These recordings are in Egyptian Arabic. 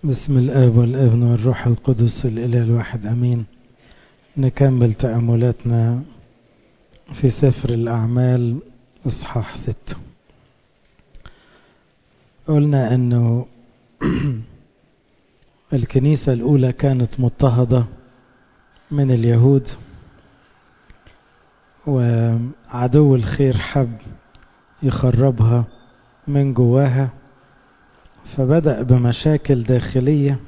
بسم الآب والابن والروح القدس الإله الواحد أمين نكمل تأملاتنا في سفر الأعمال إصحاح ستة قلنا أنه الكنيسة الأولى كانت مضطهدة من اليهود وعدو الخير حب يخربها من جواها فبدأ بمشاكل داخلية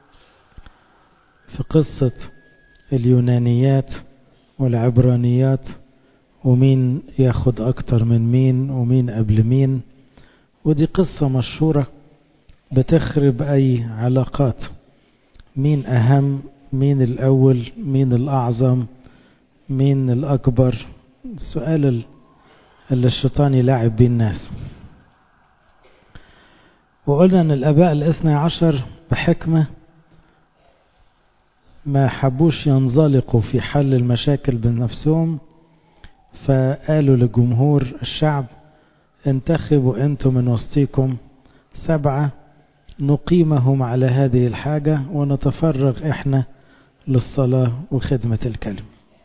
في قصة اليونانيات والعبرانيات ومين ياخد أكتر من مين ومين قبل مين ودي قصة مشهورة بتخرب أي علاقات مين أهم مين الأول مين الأعظم مين الأكبر السؤال اللي الشيطان يلعب بيه الناس وقلنا أن الأباء الاثنى عشر بحكمة ما حبوش ينزلقوا في حل المشاكل بنفسهم فقالوا لجمهور الشعب انتخبوا أنتم من وسطيكم سبعة نقيمهم على هذه الحاجة ونتفرغ إحنا للصلاة وخدمة الكلم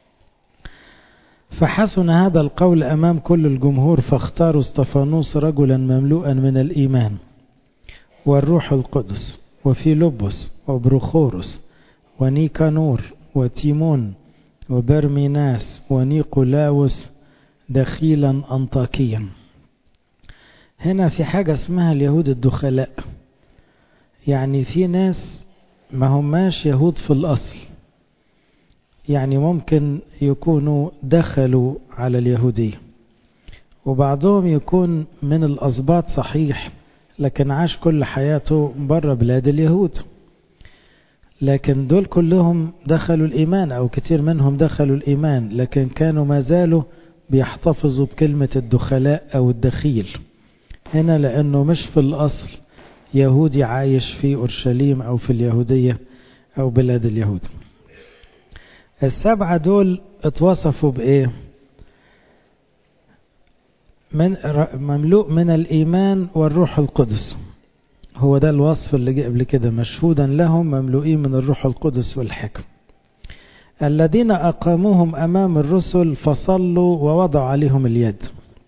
فحسن هذا القول أمام كل الجمهور فاختاروا استفانوس رجلا مملوءا من الإيمان والروح القدس وفيلبس وبروخورس ونيكانور وتيمون وبرميناس ونيقولاوس دخيلا أنطاكيا هنا في حاجة اسمها اليهود الدخلاء يعني في ناس ما هماش يهود في الأصل يعني ممكن يكونوا دخلوا على اليهودية وبعضهم يكون من الأسباط صحيح لكن عاش كل حياته برا بلاد اليهود لكن دول كلهم دخلوا الإيمان أو كتير منهم دخلوا الإيمان لكن كانوا ما زالوا بيحتفظوا بكلمة الدخلاء أو الدخيل هنا لأنه مش في الأصل يهودي عايش في أورشليم أو في اليهودية أو بلاد اليهود السبعة دول اتوصفوا بإيه من مملوء من الإيمان والروح القدس هو ده الوصف اللي جاء قبل كده مشهودا لهم مملوئين من الروح القدس والحكم الذين أقاموهم أمام الرسل فصلوا ووضعوا عليهم اليد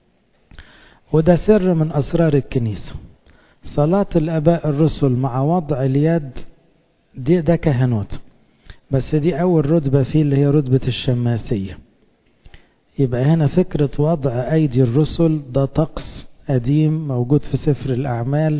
وده سر من أسرار الكنيسة صلاة الأباء الرسل مع وضع اليد دي ده كهنوت بس دي أول رتبة فيه اللي هي رتبة الشماسية يبقى هنا فكرة وضع أيدي الرسل ده طقس قديم موجود في سفر الأعمال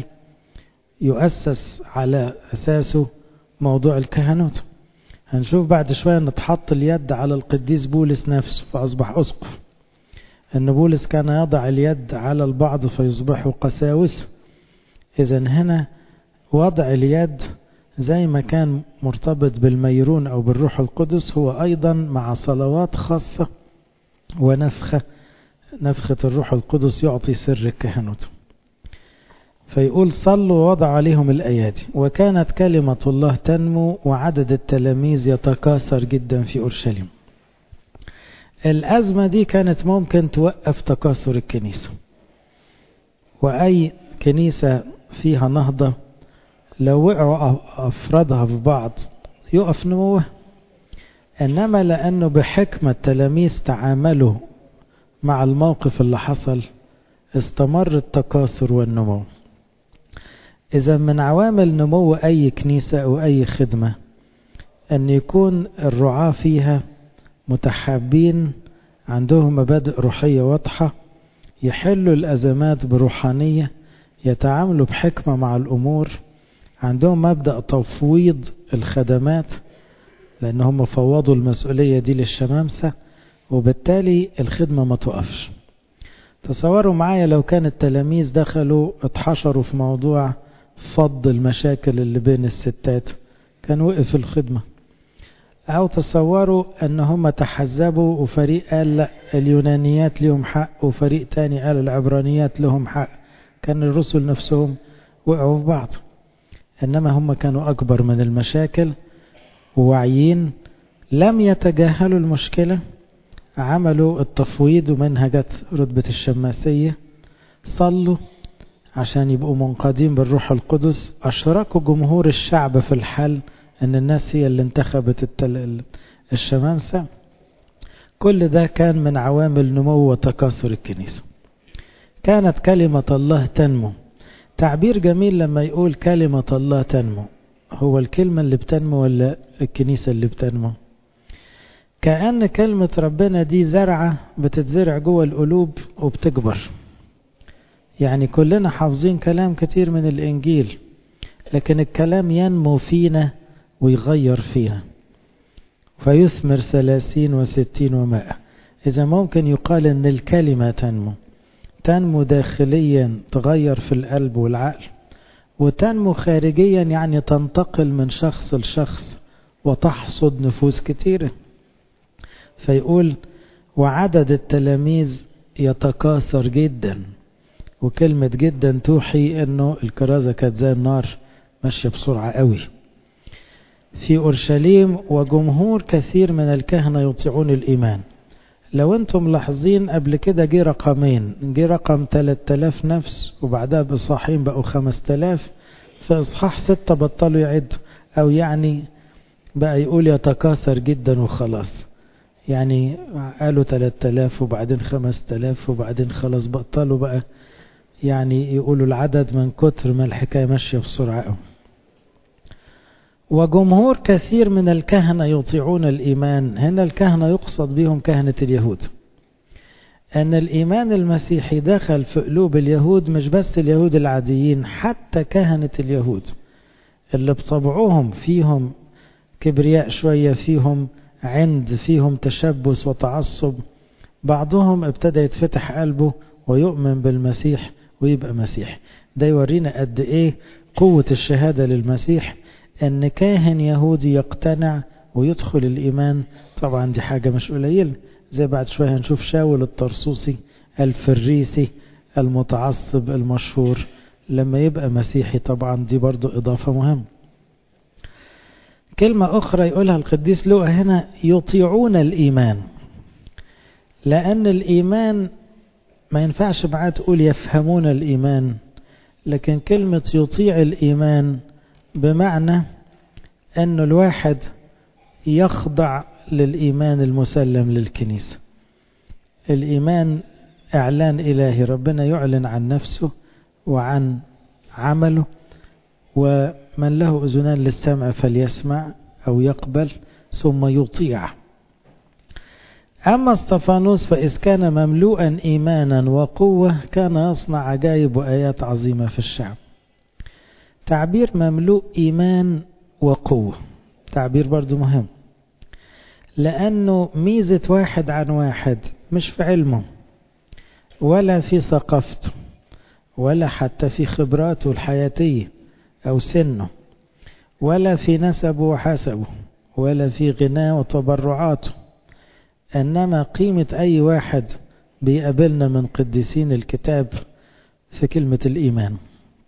يؤسس على أساسه موضوع الكهنوت هنشوف بعد شوية أن تحط اليد على القديس بولس نفسه فأصبح أسقف أن بولس كان يضع اليد على البعض فيصبحوا قساوسة إذا هنا وضع اليد زي ما كان مرتبط بالميرون أو بالروح القدس هو أيضا مع صلوات خاصة ونفخة نفخة الروح القدس يعطي سر الكهنوت فيقول صلوا ووضع عليهم الأيادي وكانت كلمة الله تنمو وعدد التلاميذ يتكاثر جدا في أورشليم الأزمة دي كانت ممكن توقف تكاثر الكنيسة وأي كنيسة فيها نهضة لو وقعوا أفرادها في بعض يقف نموه إنما لأنه بحكمة التلاميذ تعاملوا مع الموقف اللي حصل استمر التكاثر والنمو إذا من عوامل نمو أي كنيسة أو أي خدمة أن يكون الرعاة فيها متحابين عندهم مبادئ روحية واضحة يحلوا الأزمات بروحانية يتعاملوا بحكمة مع الأمور عندهم مبدأ تفويض الخدمات لأن هم فوضوا المسؤولية دي للشمامسة وبالتالي الخدمة ما توقفش تصوروا معايا لو كان التلاميذ دخلوا اتحشروا في موضوع فض المشاكل اللي بين الستات كان وقف الخدمة أو تصوروا أن هم تحزبوا وفريق قال لا اليونانيات لهم حق وفريق تاني قال العبرانيات لهم حق كان الرسل نفسهم وقعوا في بعض إنما هم كانوا أكبر من المشاكل وواعيين لم يتجاهلوا المشكلة عملوا التفويض ومنها جت رتبة الشماسية صلوا عشان يبقوا منقادين بالروح القدس أشركوا جمهور الشعب في الحل أن الناس هي اللي انتخبت التل... الشمامسة كل ده كان من عوامل نمو وتكاثر الكنيسة كانت كلمة الله تنمو تعبير جميل لما يقول كلمة الله تنمو هو الكلمة اللي بتنمو ولا الكنيسة اللي بتنمو كأن كلمة ربنا دي زرعة بتتزرع جوه القلوب وبتكبر يعني كلنا حافظين كلام كتير من الإنجيل لكن الكلام ينمو فينا ويغير فينا فيثمر ثلاثين وستين ومائة إذا ممكن يقال أن الكلمة تنمو تنمو داخليا تغير في القلب والعقل وتنمو خارجيا يعني تنتقل من شخص لشخص وتحصد نفوس كتيرة فيقول وعدد التلاميذ يتكاثر جدا وكلمة جدا توحي انه الكرازة كانت زي النار ماشية بسرعة قوي في أورشليم وجمهور كثير من الكهنة يطيعون الإيمان لو انتم ملاحظين قبل كده جه رقمين جه رقم 3000 نفس وبعدها بإصحاحين بقوا 5000 في إصحاح 6 بطلوا يعدوا أو يعني بقى يقول يتكاثر جدا وخلاص يعني قالوا 3000 وبعدين 5000 وبعدين خلاص بطلوا بقى يعني يقولوا العدد من كتر ما الحكاية ماشية بسرعة قوي وجمهور كثير من الكهنة يطيعون الإيمان هنا الكهنة يقصد بهم كهنة اليهود أن الإيمان المسيحي دخل في قلوب اليهود مش بس اليهود العاديين حتى كهنة اليهود اللي بطبعهم فيهم كبرياء شوية فيهم عند فيهم تشبث وتعصب بعضهم ابتدى يتفتح قلبه ويؤمن بالمسيح ويبقى مسيح ده يورينا قد ايه قوة الشهادة للمسيح ان كاهن يهودي يقتنع ويدخل الايمان طبعا دي حاجة مش قليلة زي بعد شوية هنشوف شاول الطرسوسي الفريسي المتعصب المشهور لما يبقى مسيحي طبعا دي برضو اضافة مهمة كلمة أخرى يقولها القديس لوقا هنا يطيعون الإيمان لأن الإيمان ما ينفعش معاه تقول يفهمون الإيمان لكن كلمة يطيع الإيمان بمعنى أن الواحد يخضع للإيمان المسلم للكنيسة الإيمان إعلان إلهي ربنا يعلن عن نفسه وعن عمله ومن له أذنان للسمع فليسمع أو يقبل ثم يطيع أما استفانوس فإذ كان مملوءا إيمانا وقوة كان يصنع عجائب وآيات عظيمة في الشعب تعبير مملوء إيمان وقوة تعبير برضو مهم لأنه ميزة واحد عن واحد مش في علمه ولا في ثقافته ولا حتى في خبراته الحياتية أو سنه ولا في نسبه وحسبه ولا في غناه وتبرعاته إنما قيمة أي واحد بيقابلنا من قديسين الكتاب في كلمة الإيمان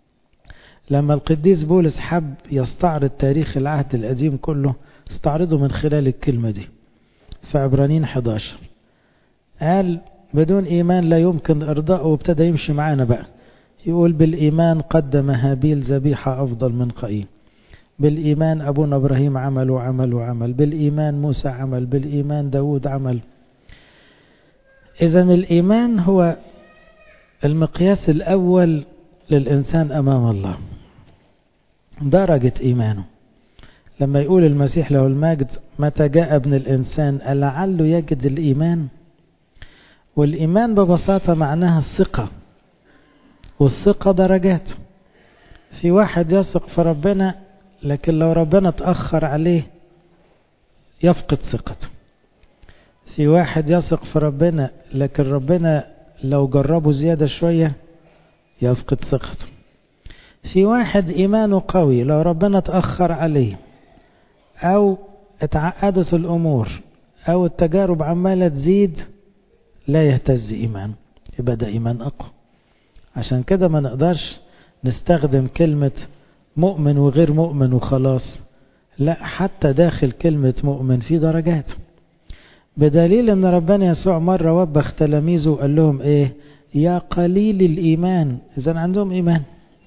لما القديس بولس حب يستعرض تاريخ العهد القديم كله استعرضه من خلال الكلمة دي في عبرانين 11 قال بدون إيمان لا يمكن إرضاءه وابتدى يمشي معانا بقى يقول بالإيمان قدم هابيل ذبيحة أفضل من قايين بالإيمان أبونا إبراهيم عمل وعمل وعمل بالإيمان موسى عمل بالإيمان داود عمل إذا الإيمان هو المقياس الأول للإنسان أمام الله درجة إيمانه لما يقول المسيح له المجد متى جاء ابن الإنسان ألعله يجد الإيمان والإيمان ببساطة معناها الثقة والثقة درجات في واحد يثق في ربنا لكن لو ربنا تأخر عليه يفقد ثقته في واحد يثق في ربنا لكن ربنا لو جربه زيادة شوية يفقد ثقته في واحد إيمانه قوي لو ربنا تأخر عليه أو اتعقدت الأمور أو التجارب عمالة تزيد لا يهتز إيمان يبقى ده إيمان أقوى عشان كده ما نقدرش نستخدم كلمة مؤمن وغير مؤمن وخلاص لا حتى داخل كلمة مؤمن في درجات بدليل ان ربنا يسوع مرة وبخ تلاميذه وقال لهم ايه يا قليل الإيمان إذا عندهم إيمان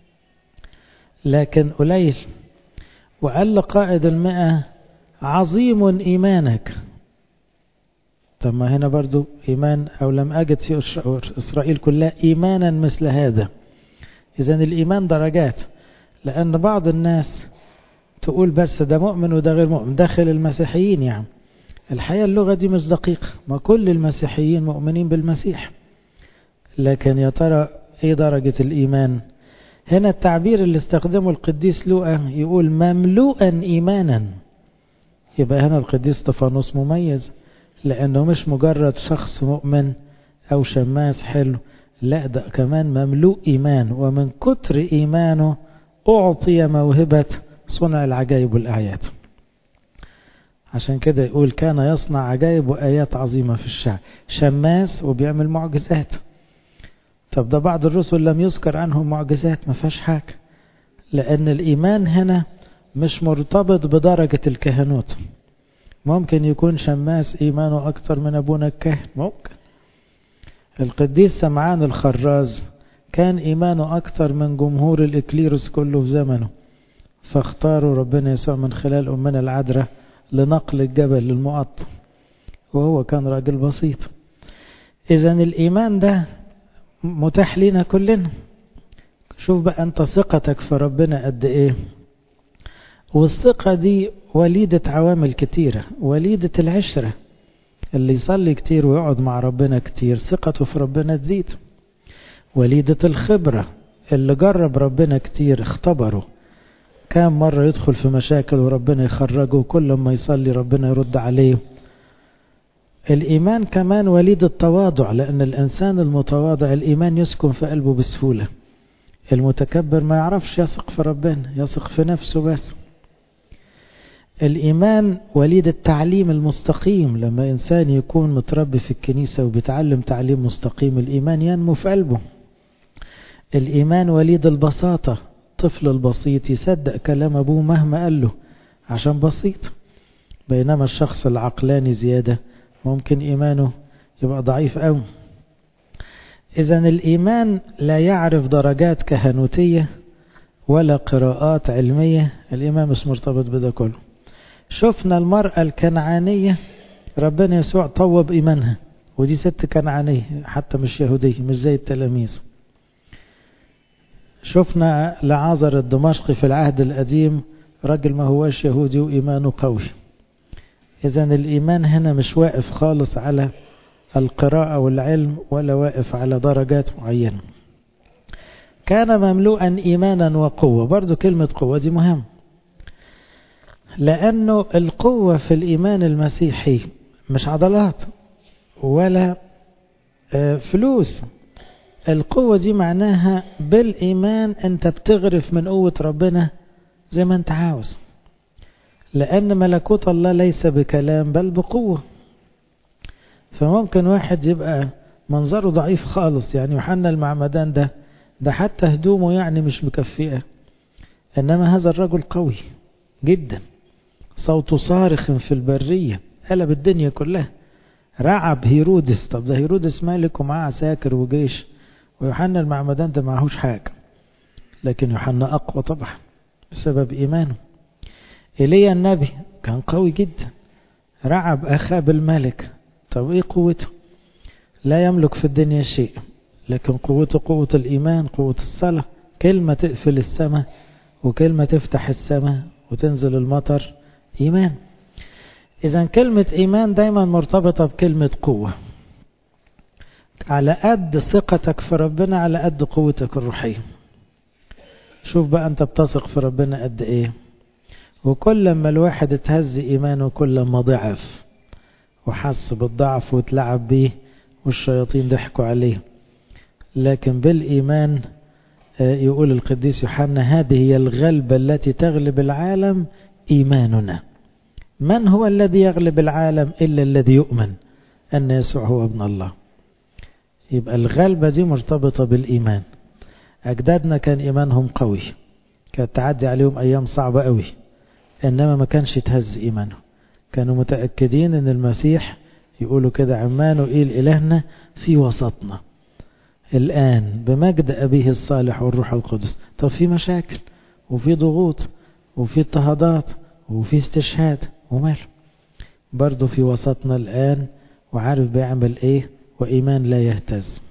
لكن قليل وقال لقائد المئة عظيم إيمانك طب ما هنا برضو إيمان أو لم أجد في إسرائيل كلها إيمانا مثل هذا إذا الإيمان درجات لأن بعض الناس تقول بس ده مؤمن وده غير مؤمن داخل المسيحيين يعني الحقيقة اللغة دي مش دقيقة ما كل المسيحيين مؤمنين بالمسيح لكن يا ترى ايه درجة الإيمان هنا التعبير اللي استخدمه القديس لوقا يقول مملوءا إيمانا يبقى هنا القديس استفانوس مميز لأنه مش مجرد شخص مؤمن أو شماس حلو لا ده كمان مملوء إيمان ومن كتر إيمانه أعطي موهبة صنع العجائب والأعياد عشان كده يقول كان يصنع عجائب وآيات عظيمة في الشعب شماس وبيعمل معجزات طب ده بعض الرسل لم يذكر عنهم معجزات ما فيهاش حاجة لأن الإيمان هنا مش مرتبط بدرجة الكهنوت ممكن يكون شماس إيمانه أكتر من أبونا الكاهن ممكن القديس سمعان الخراز كان إيمانه أكتر من جمهور الإكليروس كله في زمنه فاختاروا ربنا يسوع من خلال أمنا العذراء لنقل الجبل للمقطم وهو كان راجل بسيط إذا الإيمان ده متاح لنا كلنا شوف بقى أنت ثقتك في ربنا قد إيه والثقة دي وليدة عوامل كتيرة وليدة العشرة اللي يصلي كتير ويقعد مع ربنا كتير ثقته في ربنا تزيد وليدة الخبرة اللي جرب ربنا كتير اختبره كام مرة يدخل في مشاكل وربنا يخرجه وكل ما يصلي ربنا يرد عليه الإيمان كمان وليد التواضع لأن الإنسان المتواضع الإيمان يسكن في قلبه بسهولة المتكبر ما يعرفش يثق في ربنا يثق في نفسه بس الإيمان وليد التعليم المستقيم لما إنسان يكون متربي في الكنيسة وبيتعلم تعليم مستقيم الإيمان ينمو في قلبه الإيمان وليد البساطة الطفل البسيط يصدق كلام أبوه مهما قال له عشان بسيط بينما الشخص العقلاني زيادة ممكن إيمانه يبقى ضعيف أوي إذا الإيمان لا يعرف درجات كهنوتية ولا قراءات علمية الإيمان مش مرتبط بده كله شفنا المرأة الكنعانية ربنا يسوع طوب إيمانها ودي ست كنعانية حتى مش يهودية مش زي التلاميذ شفنا لعازر الدمشقي في العهد القديم راجل ما هواش يهودي وإيمانه قوي إذا الإيمان هنا مش واقف خالص على القراءة والعلم ولا واقف على درجات معينة كان مملوءا إيمانا وقوة برضو كلمة قوة دي مهم لأنه القوة في الإيمان المسيحي مش عضلات ولا فلوس القوة دي معناها بالإيمان أنت بتغرف من قوة ربنا زي ما أنت عاوز لأن ملكوت الله ليس بكلام بل بقوة فممكن واحد يبقى منظره ضعيف خالص يعني يوحنا المعمدان ده ده حتى هدومه يعني مش مكفئة إنما هذا الرجل قوي جدا صوته صارخ في البرية قلب الدنيا كلها رعب هيرودس طب ده هيرودس مالك ومعاه عساكر وجيش ويوحنا المعمدان ده معهوش حاجة لكن يوحنا أقوى طبعا بسبب إيمانه إيليا النبي كان قوي جدا رعب أخاب الملك طب إيه قوته لا يملك في الدنيا شيء لكن قوته قوة الإيمان قوة الصلاة كلمة تقفل السماء وكلمة تفتح السماء وتنزل المطر إيمان إذا كلمة إيمان دايما مرتبطة بكلمة قوة على قد ثقتك في ربنا على قد قوتك الروحية شوف بقى أنت بتثق في ربنا قد إيه وكل ما الواحد اتهز إيمانه كل ما ضعف وحس بالضعف واتلعب بيه والشياطين ضحكوا عليه لكن بالإيمان يقول القديس يوحنا هذه هي الغلبة التي تغلب العالم إيماننا من هو الذي يغلب العالم إلا الذي يؤمن أن يسوع هو ابن الله يبقى الغلبة دي مرتبطة بالإيمان أجدادنا كان إيمانهم قوي كانت تعدي عليهم أيام صعبة قوي إنما ما كانش يتهز إيمانه كانوا متأكدين أن المسيح يقولوا كده عمانه إيه إلهنا في وسطنا الآن بمجد أبيه الصالح والروح القدس طب في مشاكل وفي ضغوط وفي اضطهادات وفي استشهاد وماله برضه في وسطنا الآن وعارف بيعمل ايه وإيمان لا يهتز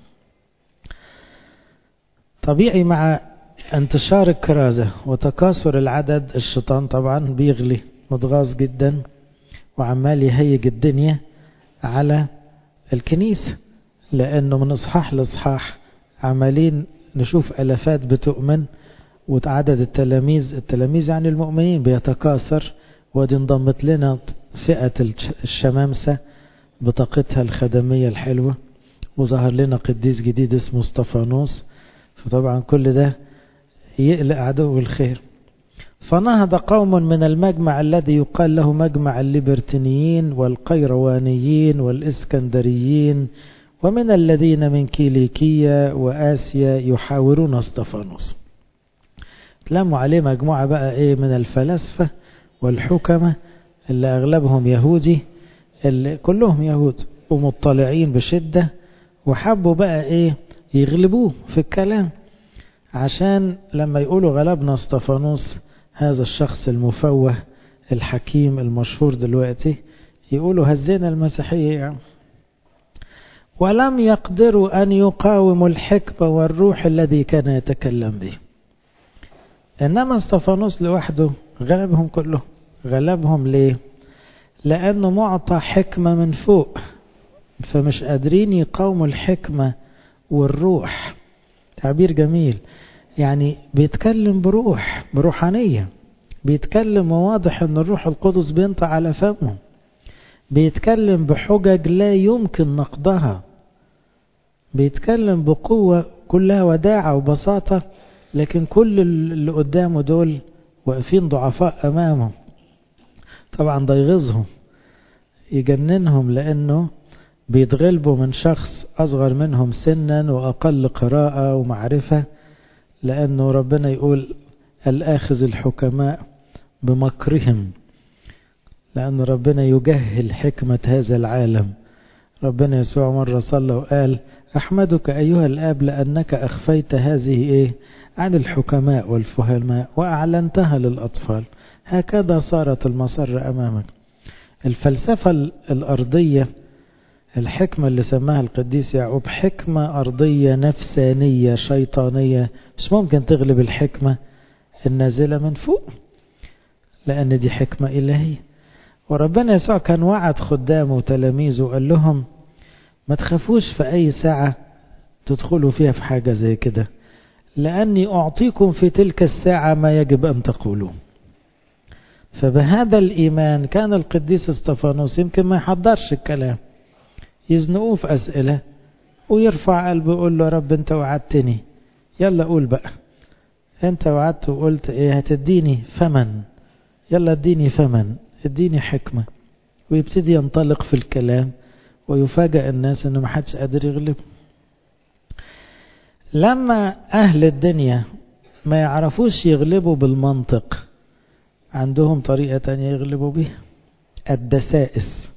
طبيعي مع انتشار الكرازة وتكاثر العدد الشيطان طبعا بيغلي متغاظ جدا وعمال يهيج الدنيا على الكنيسة لأنه من إصحاح لإصحاح عمالين نشوف ألفات بتؤمن وعدد التلاميذ التلاميذ يعني المؤمنين بيتكاثر ودي انضمت لنا فئة الشمامسة بطاقتها الخدمية الحلوة وظهر لنا قديس جديد اسمه استفانوس فطبعا كل ده يقلق عدو الخير فنهض قوم من المجمع الذي يقال له مجمع الليبرتينيين والقيروانيين والإسكندريين ومن الذين من كيليكية وآسيا يحاورون استفانوس تلموا عليه مجموعة بقى ايه من الفلاسفة والحكمة اللي أغلبهم يهودي اللي كلهم يهود ومطلعين بشدة وحبوا بقى ايه يغلبوه في الكلام عشان لما يقولوا غلبنا استفانوس هذا الشخص المفوه الحكيم المشهور دلوقتي يقولوا هزينا المسيحية يعني ولم يقدروا أن يقاوموا الحكمة والروح الذي كان يتكلم به إنما استفانوس لوحده غلبهم كلهم غلبهم ليه لأنه معطى حكمة من فوق فمش قادرين يقاوموا الحكمة والروح تعبير جميل يعني بيتكلم بروح بروحانية بيتكلم وواضح ان الروح القدس بينطع على فمه بيتكلم بحجج لا يمكن نقضها بيتكلم بقوة كلها وداعة وبساطة لكن كل اللي قدامه دول واقفين ضعفاء أمامه طبعا ده يغيظهم يجننهم لأنه بيتغلبوا من شخص أصغر منهم سنا وأقل قراءة ومعرفة لأنه ربنا يقول الآخذ الحكماء بمكرهم لأن ربنا يجهل حكمة هذا العالم ربنا يسوع مرة صلى وقال أحمدك أيها الآب لأنك أخفيت هذه إيه عن الحكماء والفهماء وأعلنتها للأطفال هكذا صارت المسر أمامك الفلسفة الأرضية الحكمة اللي سماها القديس يعقوب حكمة أرضية نفسانية شيطانية مش ممكن تغلب الحكمة النازلة من فوق لأن دي حكمة إلهية وربنا يسوع كان وعد خدامه وتلاميذه وقال لهم ما تخافوش في أي ساعة تدخلوا فيها في حاجة زي كده لأني أعطيكم في تلك الساعة ما يجب أن تقولوا فبهذا الإيمان كان القديس استفانوس يمكن ما يحضرش الكلام يزنقوه في أسئلة ويرفع قلبه يقول له يا رب أنت وعدتني يلا قول بقى أنت وعدت وقلت إيه هتديني فمن يلا اديني فمن اديني حكمة ويبتدي ينطلق في الكلام ويفاجأ الناس أنه محدش قادر يغلبه لما أهل الدنيا ما يعرفوش يغلبوا بالمنطق عندهم طريقة تانية يغلبوا بيها الدسائس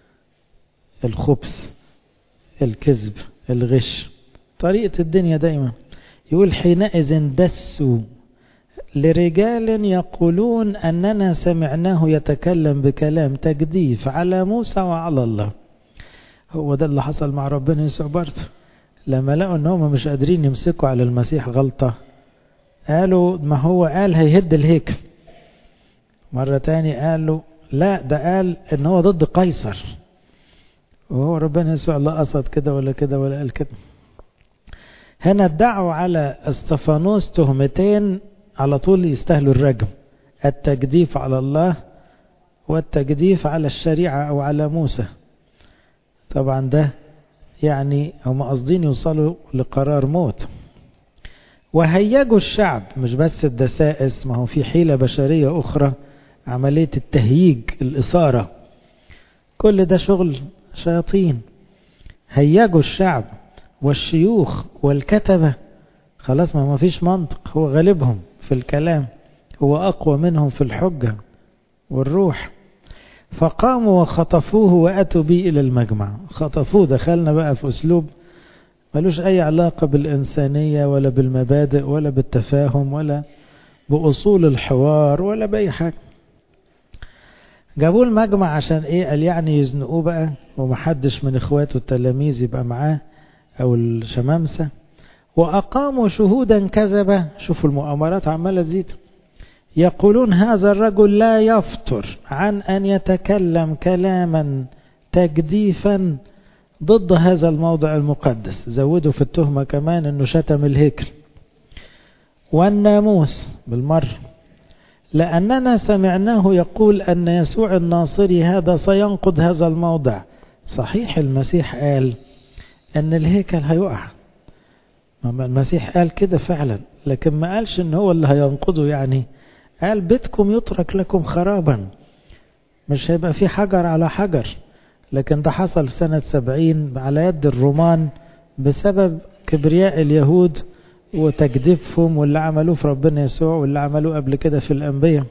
الخبث الكذب الغش طريقة الدنيا دايما يقول حينئذ دسوا لرجال يقولون أننا سمعناه يتكلم بكلام تجديف على موسى وعلى الله هو ده اللي حصل مع ربنا يسوع برضه لما لقوا ان هم مش قادرين يمسكوا على المسيح غلطة قالوا ما هو قال هيهد الهيكل مرة تاني قالوا لا ده قال ان هو ضد قيصر وهو ربنا يسوع لا قصد كده ولا كده ولا قال كده هنا ادعوا على استفانوس تهمتين على طول يستاهلوا الرجم التجديف على الله والتجديف على الشريعة أو على موسى طبعا ده يعني هم قاصدين يوصلوا لقرار موت وهيجوا الشعب مش بس الدسائس ما هو في حيلة بشرية أخرى عملية التهييج الإثارة كل ده شغل شياطين هيجوا الشعب والشيوخ والكتبة خلاص ما فيش منطق هو غالبهم في الكلام هو أقوى منهم في الحجة والروح فقاموا وخطفوه وأتوا به إلى المجمع خطفوه دخلنا بقى في أسلوب ملوش أي علاقة بالإنسانية ولا بالمبادئ ولا بالتفاهم ولا بأصول الحوار ولا بأي حاجة جابوه المجمع عشان ايه قال يعني يزنقوه بقى ومحدش من اخواته التلاميذ يبقى معاه او الشمامسة واقاموا شهودا كذبة شوفوا المؤامرات عمالة تزيد يقولون هذا الرجل لا يفتر عن ان يتكلم كلاما تجديفا ضد هذا الموضع المقدس زودوا في التهمة كمان انه شتم الهيكل والناموس بالمرة لأننا سمعناه يقول أن يسوع الناصري هذا سينقض هذا الموضع صحيح المسيح قال أن الهيكل هيقع المسيح قال كده فعلا لكن ما قالش أن هو اللي هينقضه يعني قال بيتكم يترك لكم خرابا مش هيبقى في حجر على حجر لكن ده حصل سنة سبعين على يد الرومان بسبب كبرياء اليهود وتجديفهم واللي عملوه في ربنا يسوع واللي عملوه قبل كده في الأنبياء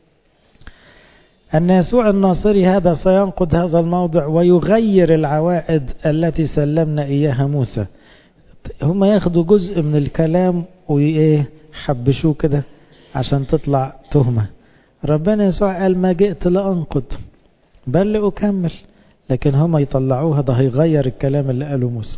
أن يسوع الناصري هذا سينقض هذا الموضع ويغير العوائد التي سلمنا إياها موسى هم ياخدوا جزء من الكلام ويحبشوه كده عشان تطلع تهمة ربنا يسوع قال ما جئت لأنقض بل لأكمل لكن هم يطلعوها ده هيغير الكلام اللي قاله موسى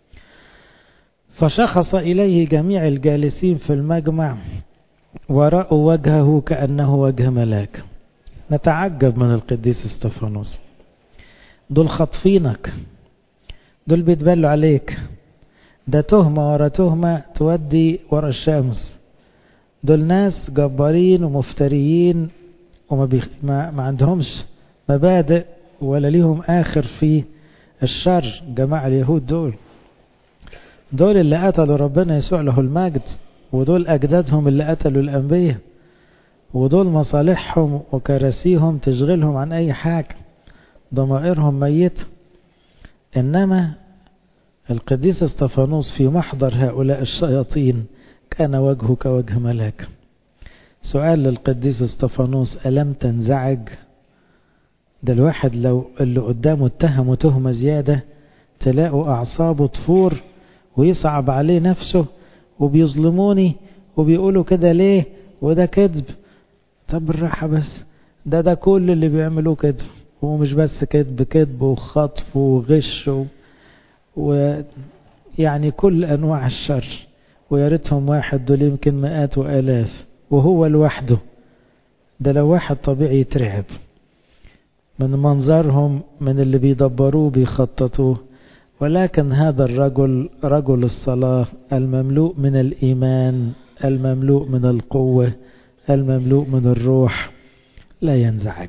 فشخص إليه جميع الجالسين في المجمع ورأوا وجهه كأنه وجه ملاك نتعجب من القديس استفانوس دول خاطفينك دول بيتبلوا عليك ده تهمة ورا تهمة تودي ورا الشمس دول ناس جبارين ومفتريين وما بيخ... ما... ما عندهمش مبادئ ولا ليهم آخر في الشر جماعة اليهود دول دول اللي قتلوا ربنا يسوع له المجد ودول أجدادهم اللي قتلوا الأنبياء ودول مصالحهم وكراسيهم تشغلهم عن أي حاجة ضمائرهم ميتة إنما القديس استفانوس في محضر هؤلاء الشياطين كان وجهه كوجه ملاك سؤال للقديس استفانوس ألم تنزعج ده الواحد لو اللي قدامه اتهمه تهمة زيادة تلاقوا أعصابه تفور ويصعب عليه نفسه وبيظلموني وبيقولوا كده ليه وده كذب طب بالراحة بس ده ده كل اللي بيعملوه كذب ومش بس كذب كذب وخطف وغش و... ويعني كل أنواع الشر ويا ريتهم واحد دول يمكن مئات وآلاف وهو لوحده ده لو واحد طبيعي يترعب من منظرهم من اللي بيدبروه بيخططوه ولكن هذا الرجل رجل الصلاة المملوء من الإيمان المملوء من القوة المملوء من الروح لا ينزعج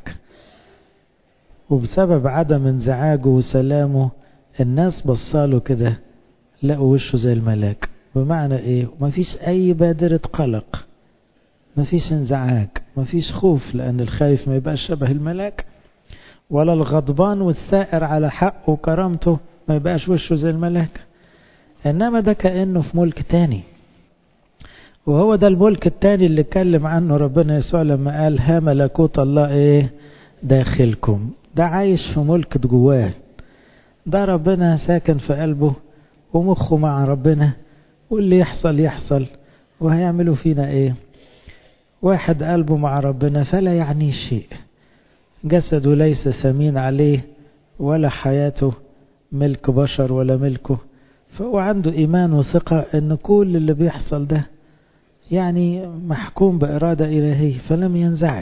وبسبب عدم انزعاجه وسلامه الناس بصاله كده لقوا وشه زي الملاك بمعنى ايه مفيش اي بادرة قلق مفيش انزعاج مفيش خوف لان الخايف ما يبقاش شبه الملاك ولا الغضبان والسائر على حقه وكرامته ما يبقاش وشه زي الملاك انما ده كأنه في ملك تاني وهو ده الملك التاني اللي اتكلم عنه ربنا يسوع لما قال ها ملكوت الله ايه داخلكم ده عايش في ملك جواه ده ربنا ساكن في قلبه ومخه مع ربنا واللي يحصل يحصل وهيعملوا فينا ايه واحد قلبه مع ربنا فلا يعني شيء جسده ليس ثمين عليه ولا حياته ملك بشر ولا ملكه فهو عنده إيمان وثقة أن كل اللي بيحصل ده يعني محكوم بإرادة إلهية فلم ينزعج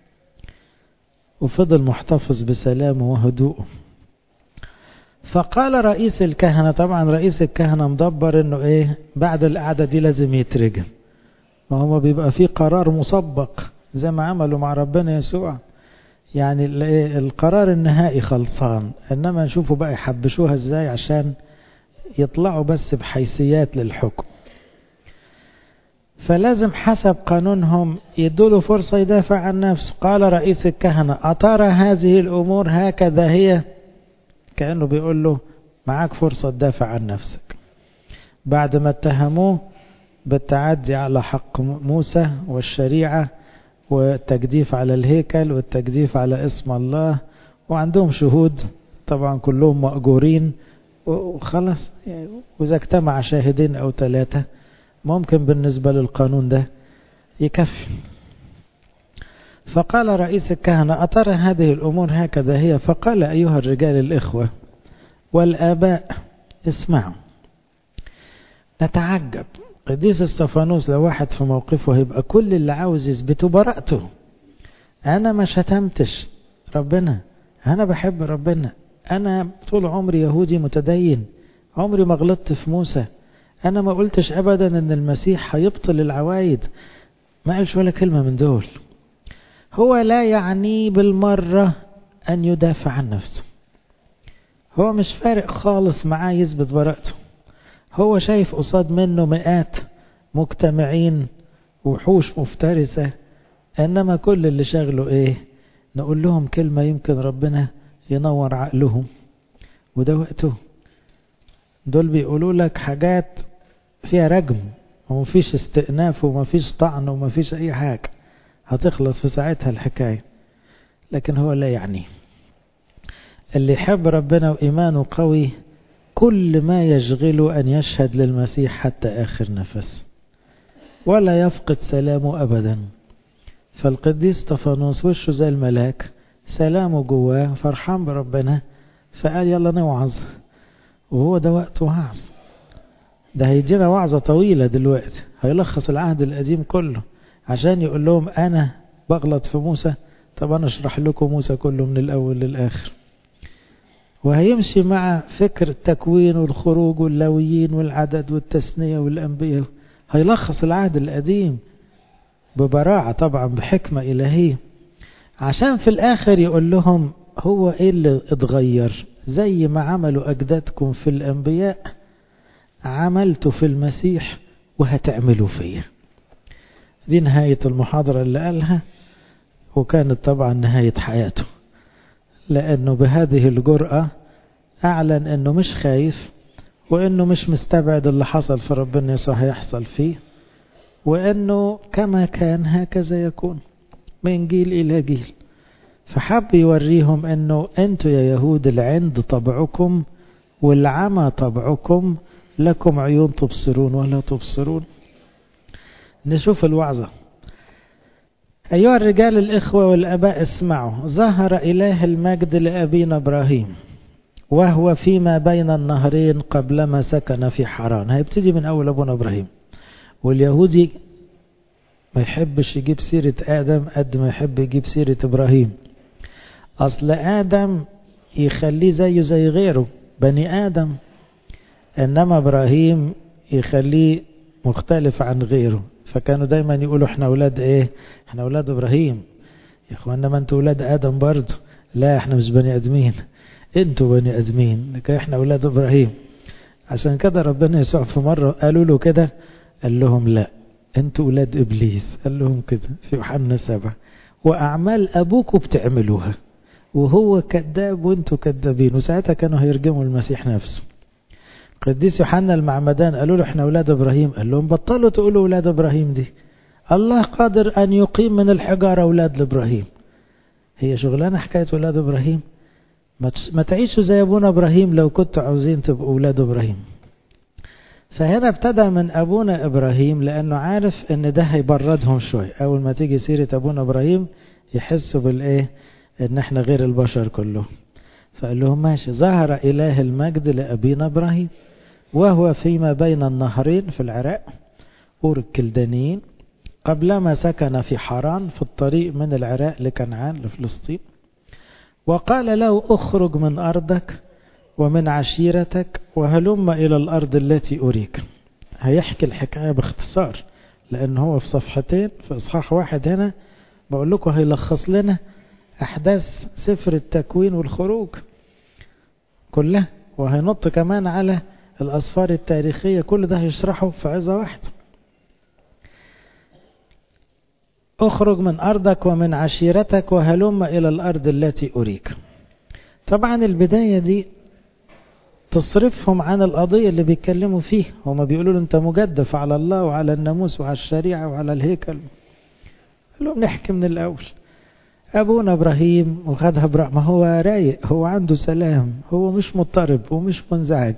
وفضل محتفظ بسلامه وهدوءه فقال رئيس الكهنة طبعا رئيس الكهنة مدبر انه ايه بعد القعدة دي لازم يترجم ما هو بيبقى فيه قرار مسبق زي ما عملوا مع ربنا يسوع يعني القرار النهائي خلصان انما نشوفوا بقى يحبشوها ازاي عشان يطلعوا بس بحيثيات للحكم فلازم حسب قانونهم يدوله فرصة يدافع عن نفسه قال رئيس الكهنة أترى هذه الأمور هكذا هي كأنه بيقول له معاك فرصة تدافع عن نفسك بعد ما اتهموه بالتعدي على حق موسى والشريعة والتجديف على الهيكل والتجديف على اسم الله وعندهم شهود طبعا كلهم مأجورين وخلاص يعني وإذا اجتمع شاهدين أو ثلاثة ممكن بالنسبة للقانون ده يكفي فقال رئيس الكهنة أترى هذه الأمور هكذا هي فقال أيها الرجال الإخوة والآباء اسمعوا نتعجب قديس استفانوس لو واحد في موقفه هيبقى كل اللي عاوز يثبته براءته أنا ما شتمتش ربنا أنا بحب ربنا أنا طول عمري يهودي متدين عمري ما غلطت في موسى أنا ما قلتش أبدا أن المسيح هيبطل العوايد ما قالش ولا كلمة من دول هو لا يعني بالمرة أن يدافع عن نفسه هو مش فارق خالص معاه يثبت براءته هو شايف قصاد منه مئات مجتمعين وحوش مفترسة إنما كل اللي شغله إيه نقول لهم كلمة يمكن ربنا ينور عقلهم وده وقته دول بيقولوا لك حاجات فيها رجم ومفيش استئناف ومفيش طعن ومفيش أي حاجة هتخلص في ساعتها الحكاية لكن هو لا يعني اللي يحب ربنا وإيمانه قوي كل ما يشغله أن يشهد للمسيح حتى آخر نفس ولا يفقد سلامه أبدا فالقديس طفانوس وشه زي الملاك سلامه جواه فرحان بربنا فقال يلا نوعظ وهو ده وقت وعظ ده هيدينا وعظة طويلة دلوقتي هيلخص العهد القديم كله عشان يقول لهم أنا بغلط في موسى طب أنا أشرح لكم موسى كله من الأول للآخر وهيمشي مع فكر التكوين والخروج واللويين والعدد والتثنية والأنبياء هيلخص العهد القديم ببراعة طبعا بحكمة إلهية عشان في الآخر يقول لهم هو إيه اللي اتغير زي ما عملوا أجدادكم في الأنبياء عملتوا في المسيح وهتعملوا فيه دي نهاية المحاضرة اللي قالها وكانت طبعا نهاية حياته لأنه بهذه الجرأة أعلن أنه مش خايف وأنه مش مستبعد اللي حصل في ربنا يسوع هيحصل فيه وأنه كما كان هكذا يكون من جيل إلى جيل فحب يوريهم أنه أنتوا يا يهود العند طبعكم والعمى طبعكم لكم عيون تبصرون ولا تبصرون نشوف الوعظة أيها الرجال الإخوة والأباء اسمعوا ظهر إله المجد لأبينا إبراهيم وهو فيما بين النهرين قبلما سكن في حران هيبتدي من أول أبونا إبراهيم واليهودي ما يحبش يجيب سيرة آدم قد ما يحب يجيب سيرة إبراهيم أصل آدم يخليه زيه زي غيره بني آدم إنما إبراهيم يخليه مختلف عن غيره فكانوا دايما يقولوا احنا أولاد إيه احنا أولاد إبراهيم يا إخوانا ما أنتوا أولاد آدم برضه لا احنا مش بني آدمين انتوا بني آدمين لكن احنا أولاد إبراهيم عشان كده ربنا يسوع في مرة قالوا له كده قال لهم لا انتوا أولاد إبليس قال لهم كده في يوحنا سبعة وأعمال أبوكم بتعملوها وهو كذاب وانتوا كذابين وساعتها كانوا هيرجموا المسيح نفسه قديس يوحنا المعمدان قالوا له احنا اولاد ابراهيم قال لهم بطلوا تقولوا اولاد ابراهيم دي الله قادر ان يقيم من الحجاره اولاد لابراهيم هي شغلانه حكايه اولاد ابراهيم ما تعيشوا زي ابونا ابراهيم لو كنتوا عاوزين تبقوا اولاد ابراهيم فهنا ابتدى من ابونا ابراهيم لانه عارف ان ده هيبردهم شويه اول ما تيجي سيره ابونا ابراهيم يحسوا بالايه ان احنا غير البشر كلهم فقال لهم ماشي ظهر اله المجد لابينا ابراهيم وهو فيما بين النهرين في العراق أور الكلدانيين قبلما سكن في حران في الطريق من العراق لكنعان لفلسطين وقال له اخرج من أرضك ومن عشيرتك وهلم إلى الأرض التي أريك هيحكي الحكاية باختصار لأن هو في صفحتين في إصحاح واحد هنا بقول لكم هيلخص لنا أحداث سفر التكوين والخروج كلها وهينط كمان على الأسفار التاريخية كل ده هيشرحه في عظة واحدة اخرج من أرضك ومن عشيرتك وهلم إلى الأرض التي أريك طبعا البداية دي تصرفهم عن القضية اللي بيتكلموا فيه هما بيقولوا له أنت مجدف على الله وعلى الناموس وعلى الشريعة وعلى الهيكل قال لهم نحكي من الأول أبونا إبراهيم وخدها برا ما هو رايق هو عنده سلام هو مش مضطرب ومش منزعج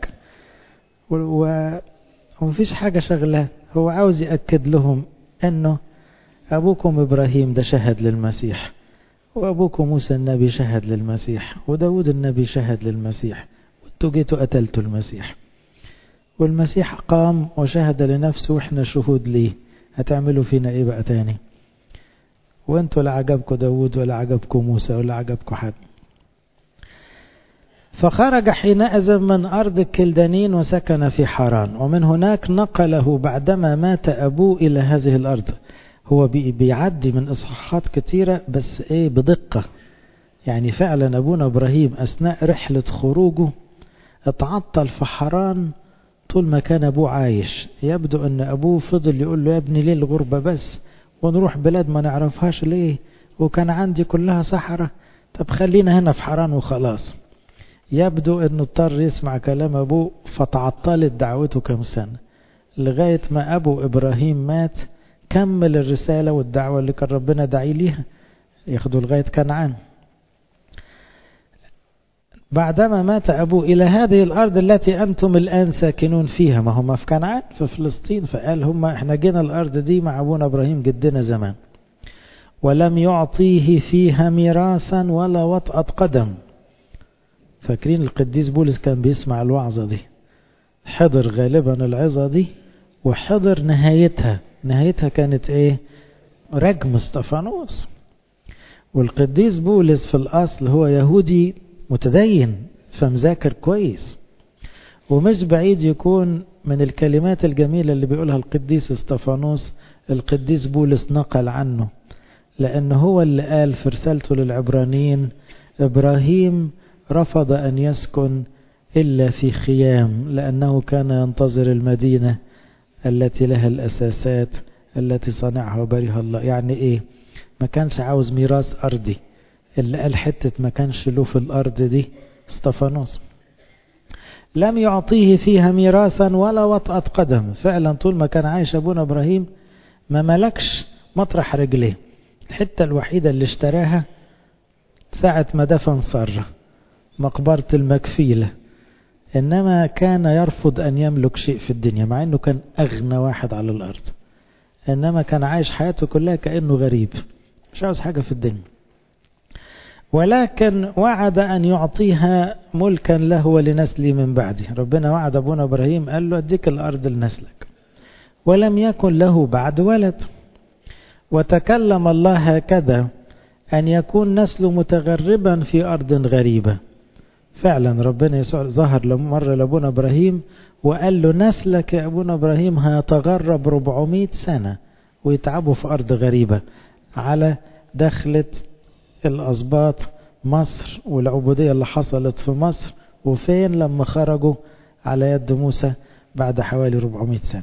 ومفيش حاجة شغلة هو عاوز يأكد لهم أنه أبوكم إبراهيم ده شهد للمسيح وأبوكم موسى النبي شهد للمسيح وداود النبي شهد للمسيح وانتوا جيتوا قتلتوا المسيح والمسيح قام وشهد لنفسه واحنا شهود ليه هتعملوا فينا ايه بقى تاني وانتوا لا عجبكم داود ولا عجبكم موسى ولا عجبكم حد فخرج حينئذ من أرض الكلدانين وسكن في حران ومن هناك نقله بعدما مات أبوه إلى هذه الأرض هو بيعدي من إصحاحات كتيرة بس إيه بدقة يعني فعلا أبونا إبراهيم أثناء رحلة خروجه اتعطل في حران طول ما كان أبوه عايش يبدو أن أبوه فضل يقول له يا ابني ليه الغربة بس ونروح بلاد ما نعرفهاش ليه وكان عندي كلها صحراء طب خلينا هنا في حران وخلاص يبدو أنه اضطر يسمع كلام أبوه فتعطلت دعوته كم سنة لغاية ما أبو إبراهيم مات كمل الرسالة والدعوة اللي كان ربنا داعي ليها ياخدوا لغاية كنعان بعدما مات أبوه إلى هذه الأرض التي أنتم الآن ساكنون فيها ما هم في كنعان في فلسطين فقال هم احنا جينا الأرض دي مع أبونا إبراهيم جدنا زمان ولم يعطيه فيها ميراثا ولا وطأة قدم فاكرين القديس بولس كان بيسمع الوعظة دي حضر غالبا العظة دي وحضر نهايتها نهايتها كانت ايه رجم استفانوس والقديس بولس في الأصل هو يهودي متدين فمذاكر كويس ومش بعيد يكون من الكلمات الجميلة اللي بيقولها القديس استفانوس القديس بولس نقل عنه لأن هو اللي قال في رسالته للعبرانيين إبراهيم رفض أن يسكن إلا في خيام لأنه كان ينتظر المدينة التي لها الأساسات التي صنعها وبرها الله يعني إيه ما كانش عاوز ميراث أرضي اللي قال حتة ما كانش له في الأرض دي استفانوس لم يعطيه فيها ميراثا ولا وطأة قدم فعلا طول ما كان عايش أبونا إبراهيم ما ملكش مطرح رجليه الحتة الوحيدة اللي اشتراها ساعة ما دفن سارة مقبرة المكفيلة إنما كان يرفض أن يملك شيء في الدنيا مع أنه كان أغنى واحد على الأرض إنما كان عايش حياته كلها كأنه غريب مش عاوز حاجة في الدنيا ولكن وعد أن يعطيها ملكا له ولنسلي من بعده ربنا وعد أبونا إبراهيم قال له أديك الأرض لنسلك ولم يكن له بعد ولد وتكلم الله هكذا أن يكون نسله متغربا في أرض غريبة فعلا ربنا يسوع ظهر مرة لأبونا إبراهيم وقال له نسلك يا أبونا إبراهيم هيتغرب 400 سنة ويتعبوا في أرض غريبة على دخلة الأسباط مصر والعبودية اللي حصلت في مصر وفين لما خرجوا على يد موسى بعد حوالي 400 سنة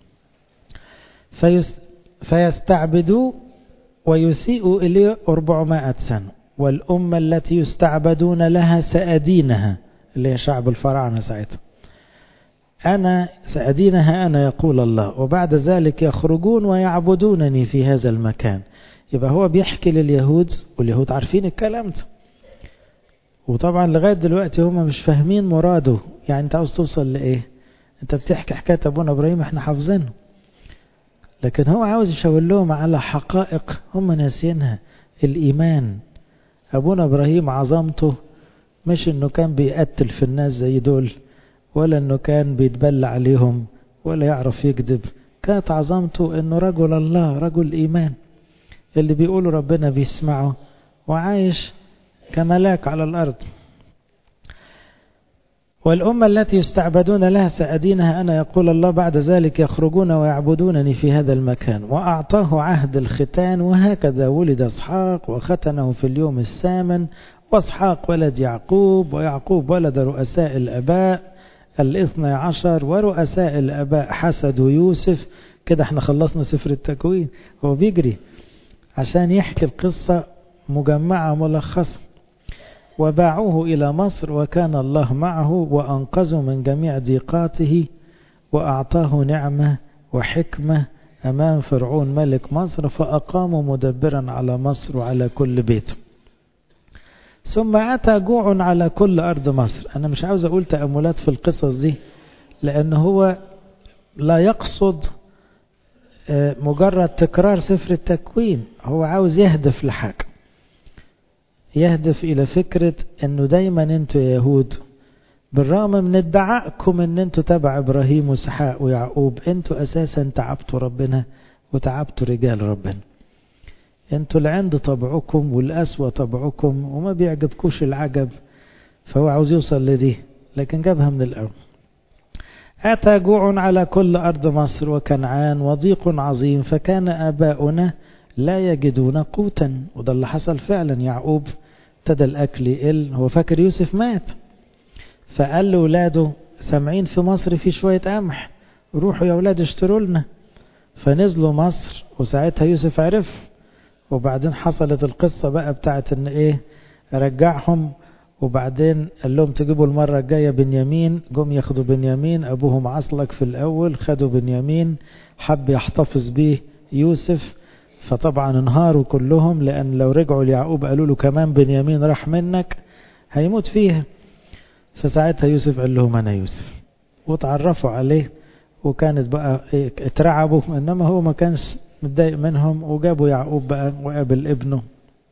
فيستعبدوا ويسيئوا إليه 400 سنة والأمة التي يستعبدون لها سأدينها اللي هي شعب الفراعنة ساعتها أنا سأدينها أنا يقول الله وبعد ذلك يخرجون ويعبدونني في هذا المكان يبقى هو بيحكي لليهود واليهود عارفين الكلام ده وطبعا لغاية دلوقتي هم مش فاهمين مراده يعني انت عاوز توصل لإيه انت بتحكي حكاية أبونا إبراهيم احنا حافظينه لكن هو عاوز يشاور لهم على حقائق هم ناسينها الإيمان أبونا إبراهيم عظمته مش إنه كان بيقتل في الناس زي دول ولا إنه كان بيتبلى عليهم ولا يعرف يكذب كانت عظمته إنه رجل الله رجل إيمان اللي بيقولوا ربنا بيسمعه وعايش كملاك على الأرض والأمة التي يستعبدون لها سأدينها أنا يقول الله بعد ذلك يخرجون ويعبدونني في هذا المكان وأعطاه عهد الختان وهكذا ولد اسحاق وختنه في اليوم الثامن واسحاق ولد يعقوب ويعقوب ولد رؤساء الأباء الاثنى عشر ورؤساء الأباء حسدوا يوسف كده احنا خلصنا سفر التكوين هو بيجري عشان يحكي القصة مجمعة ملخصة وباعوه إلى مصر وكان الله معه وأنقذه من جميع ضيقاته وأعطاه نعمة وحكمة أمام فرعون ملك مصر فأقاموا مدبرا على مصر وعلى كل بيته ثم أتى جوع على كل أرض مصر أنا مش عاوز أقول تأملات في القصص دي لأن هو لا يقصد مجرد تكرار سفر التكوين هو عاوز يهدف لحاجة يهدف إلى فكرة أنه دايما أنتوا يا يهود بالرغم من ادعائكم أن أنتوا تبع إبراهيم وإسحاق ويعقوب أنتوا أساسا تعبتوا ربنا وتعبتوا رجال ربنا أنتوا العند طبعكم والأسوى طبعكم وما بيعجبكوش العجب فهو عاوز يوصل لدي لكن جابها من الأول أتى جوع على كل أرض مصر وكنعان وضيق عظيم فكان آباؤنا لا يجدون قوتا وده اللي حصل فعلا يعقوب ابتدى الأكل يقل هو فاكر يوسف مات فقال لأولاده سامعين في مصر في شوية قمح روحوا يا أولاد اشتروا لنا فنزلوا مصر وساعتها يوسف عرف وبعدين حصلت القصة بقى بتاعت ان ايه رجعهم وبعدين قال لهم تجيبوا المرة الجاية بنيامين جم ياخدوا بنيامين أبوهم عصلك في الأول خدوا بنيامين حب يحتفظ بيه يوسف فطبعا انهاروا كلهم لأن لو رجعوا ليعقوب قالوا له كمان بنيامين راح منك هيموت فيها فساعتها يوسف قال لهم أنا يوسف وتعرفوا عليه وكانت بقى إيه اترعبوا إنما هو ما كانش متضايق منهم وجابوا يعقوب بقى وقابل ابنه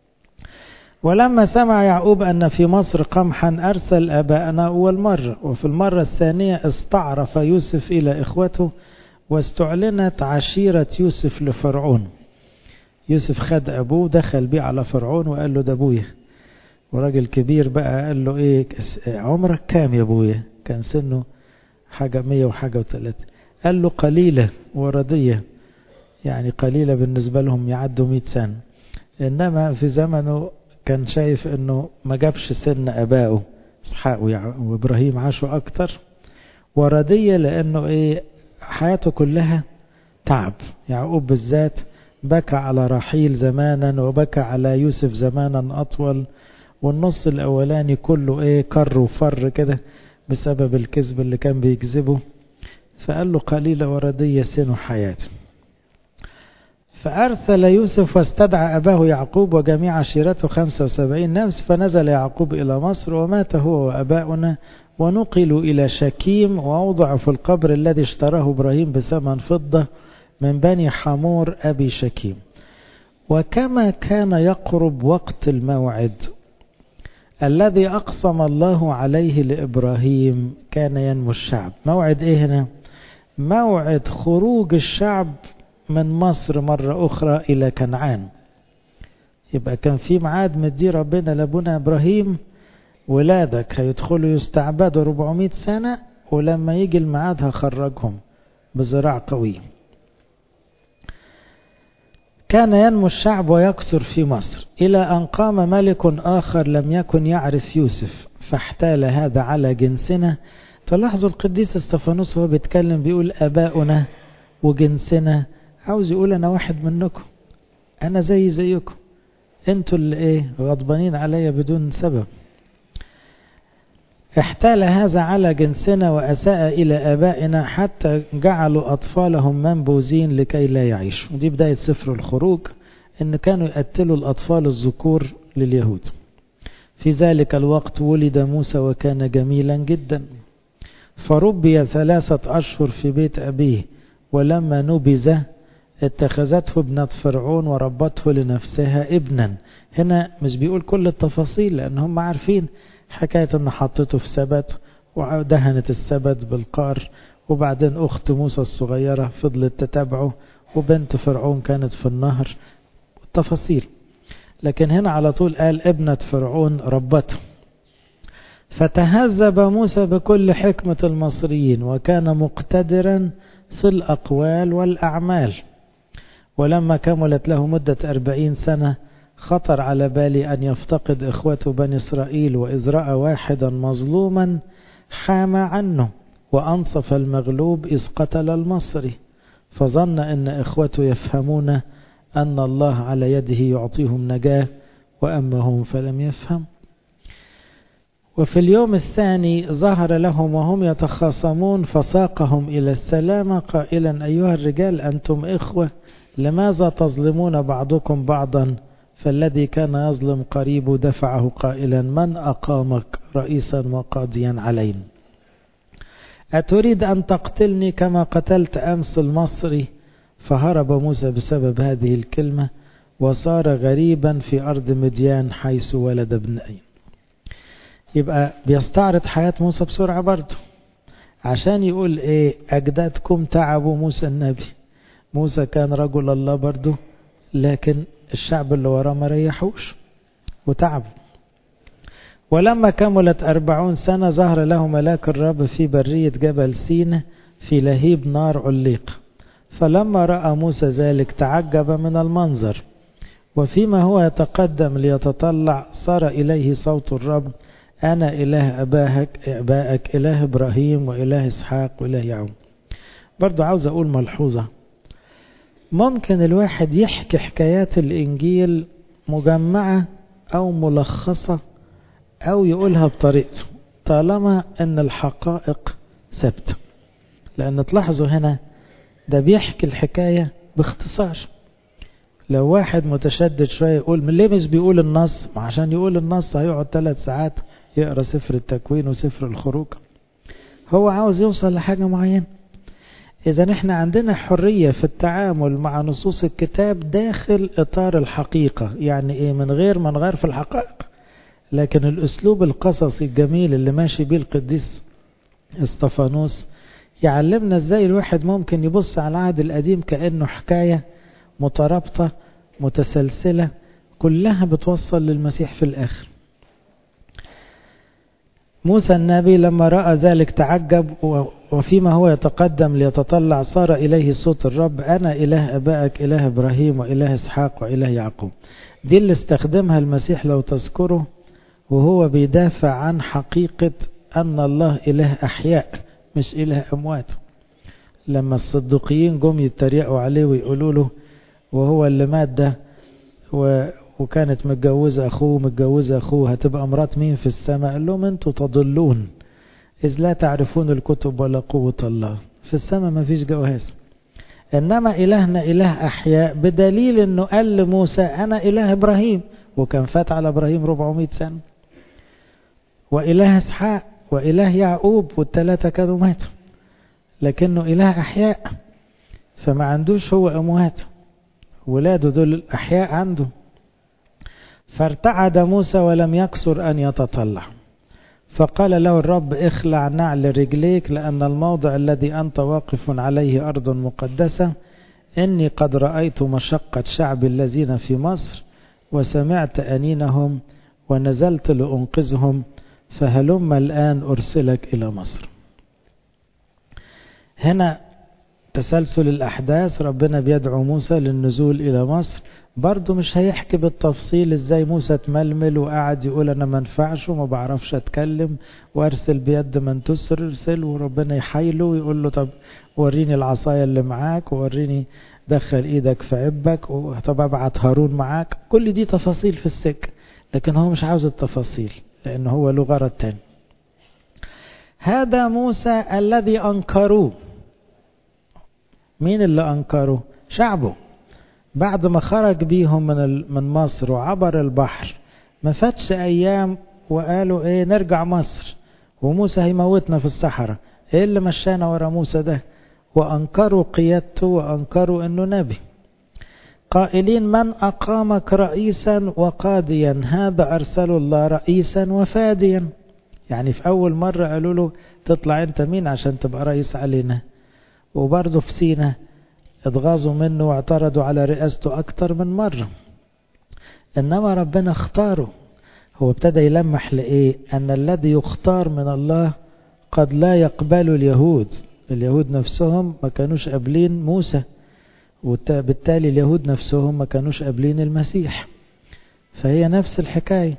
ولما سمع يعقوب أن في مصر قمحا أرسل أباءنا أول مرة وفي المرة الثانية استعرف يوسف إلى إخوته واستعلنت عشيرة يوسف لفرعون يوسف خد أبوه دخل بيه على فرعون وقال له ده أبويا وراجل كبير بقى قال له إيه عمرك كام يا أبويا كان سنه حاجة مية وحاجة وثلاثة قال له قليلة وردية يعني قليلة بالنسبة لهم يعدوا مئة سنة إنما في زمنه كان شايف انه ما جابش سن ابائه اسحاق وابراهيم عاشوا اكتر وردية لانه ايه حياته كلها تعب يعقوب بالذات بكى على رحيل زمانا وبكى على يوسف زمانا اطول والنص الاولاني كله ايه كر وفر كده بسبب الكذب اللي كان بيكذبه فقال له قليلة وردية سن حياته فأرسل يوسف واستدعى أباه يعقوب وجميع عشيرته خمسة وسبعين نفس فنزل يعقوب إلى مصر ومات هو وأباؤنا ونقلوا إلى شكيم ووضعوا في القبر الذي اشتراه إبراهيم بثمن فضة من بني حمور أبي شكيم وكما كان يقرب وقت الموعد الذي أقسم الله عليه لإبراهيم كان ينمو الشعب موعد إيه هنا موعد خروج الشعب من مصر مرة أخرى إلى كنعان يبقى كان في ميعاد مدي ربنا لابونا إبراهيم ولادك هيدخلوا يستعبدوا 400 سنة ولما يجي الميعاد هخرجهم بزراع قوي كان ينمو الشعب ويكثر في مصر إلى أن قام ملك آخر لم يكن يعرف يوسف فاحتال هذا على جنسنا تلاحظوا القديس استفانوس هو بيتكلم بيقول أباؤنا وجنسنا عاوز يقول أنا واحد منكم أنا زي زيكم انتوا اللي ايه غضبانين عليا بدون سبب احتال هذا على جنسنا وأساء إلى آبائنا حتى جعلوا أطفالهم منبوذين لكي لا يعيشوا دي بداية سفر الخروج إن كانوا يقتلوا الأطفال الذكور لليهود في ذلك الوقت ولد موسى وكان جميلا جدا فربي ثلاثة أشهر في بيت أبيه ولما نبذ اتخذته ابنة فرعون وربته لنفسها ابنا هنا مش بيقول كل التفاصيل لأن هم عارفين حكاية ان حطته في سبت ودهنت السبت بالقار وبعدين أخت موسى الصغيرة فضلت تتابعه وبنت فرعون كانت في النهر التفاصيل لكن هنا على طول قال ابنة فرعون ربته فتهذب موسى بكل حكمة المصريين وكان مقتدرا في الأقوال والأعمال ولما كملت له مدة أربعين سنة خطر على بالي أن يفتقد إخوته بني إسرائيل وإذ رأى واحدا مظلوما حام عنه وأنصف المغلوب إذ قتل المصري فظن أن إخوته يفهمون أن الله على يده يعطيهم نجاة وأما هم فلم يفهم وفي اليوم الثاني ظهر لهم وهم يتخاصمون فساقهم إلى السلامة قائلا أيها الرجال أنتم إخوة لماذا تظلمون بعضكم بعضا فالذي كان يظلم قريبه دفعه قائلا من أقامك رئيسا وقاضيا علينا أتريد أن تقتلني كما قتلت أمس المصري فهرب موسى بسبب هذه الكلمة وصار غريبا في أرض مديان حيث ولد ابنين يبقى بيستعرض حياة موسى بسرعة برضه عشان يقول ايه أجدادكم تعبوا موسى النبي موسى كان رجل الله برضه لكن الشعب اللي وراه ما ريحوش وتعبوا ولما كملت أربعون سنة ظهر له ملاك الرب في برية جبل سينا في لهيب نار عليق فلما رأى موسى ذلك تعجب من المنظر وفيما هو يتقدم ليتطلع صار إليه صوت الرب أنا إله أباهك أبائك إله إبراهيم وإله إسحاق وإله يعقوب برضو عاوز أقول ملحوظة ممكن الواحد يحكي حكايات الإنجيل مجمعة أو ملخصة أو يقولها بطريقته طالما أن الحقائق ثابتة لأن تلاحظوا هنا ده بيحكي الحكاية باختصار لو واحد متشدد شوية يقول من ليه مش بيقول النص ما عشان يقول النص هيقعد ثلاث ساعات يقرأ سفر التكوين وسفر الخروج هو عاوز يوصل لحاجة معينة إذا احنا عندنا حرية في التعامل مع نصوص الكتاب داخل إطار الحقيقة يعني إيه من غير ما نغير في الحقائق لكن الأسلوب القصصي الجميل اللي ماشي بيه القديس استفانوس يعلمنا ازاي الواحد ممكن يبص على العهد القديم كأنه حكاية مترابطة متسلسلة كلها بتوصل للمسيح في الآخر موسى النبي لما رأى ذلك تعجب وفيما هو يتقدم ليتطلع صار إليه صوت الرب أنا إله أبائك إله إبراهيم وإله إسحاق وإله يعقوب دي اللي استخدمها المسيح لو تذكره وهو بيدافع عن حقيقة أن الله إله أحياء مش إله أموات لما الصدقيين جم يتريقوا عليه ويقولوا له وهو اللي مات ده و وكانت متجوزة أخوه متجوزة أخوه هتبقى مرات مين في السماء قال لهم أنتوا تضلون إذ لا تعرفون الكتب ولا قوة الله في السماء ما فيش جواز إنما إلهنا إله أحياء بدليل أنه قال لموسى أنا إله إبراهيم وكان فات على إبراهيم 400 سنة وإله إسحاق وإله يعقوب والثلاثة كانوا ماتوا لكنه إله أحياء فما عندوش هو أموات ولاده دول أحياء عنده فارتعد موسى ولم يكسر أن يتطلع فقال له الرب اخلع نعل رجليك لأن الموضع الذي أنت واقف عليه أرض مقدسة إني قد رأيت مشقة شعب الذين في مصر وسمعت أنينهم ونزلت لأنقذهم فهلم الآن أرسلك إلى مصر هنا تسلسل الأحداث ربنا بيدعو موسى للنزول إلى مصر برضه مش هيحكي بالتفصيل ازاي موسى تململ وقعد يقول انا ما انفعش وما بعرفش اتكلم وارسل بيد من ترسل وربنا يحايله ويقول له طب وريني العصايه اللي معاك ووريني دخل ايدك في عبك طب ابعت هارون معاك كل دي تفاصيل في السكه لكن هو مش عاوز التفاصيل لان هو له غرض تاني هذا موسى الذي انكروه مين اللي انكره شعبه بعد ما خرج بيهم من من مصر وعبر البحر ما فاتش ايام وقالوا ايه نرجع مصر وموسى هيموتنا في الصحراء ايه اللي مشانا ورا موسى ده وانكروا قيادته وانكروا انه نبي قائلين من اقامك رئيسا وقاضيا هذا ارسل الله رئيسا وفاديا يعني في اول مرة قالوا له تطلع انت مين عشان تبقى رئيس علينا وبرضه في سينا اتغاظوا منه واعترضوا على رئاسته أكتر من مرة إنما ربنا اختاره هو ابتدى يلمح لإيه أن الذي يختار من الله قد لا يقبل اليهود اليهود نفسهم ما كانوش قابلين موسى وبالتالي اليهود نفسهم ما كانوش قابلين المسيح فهي نفس الحكاية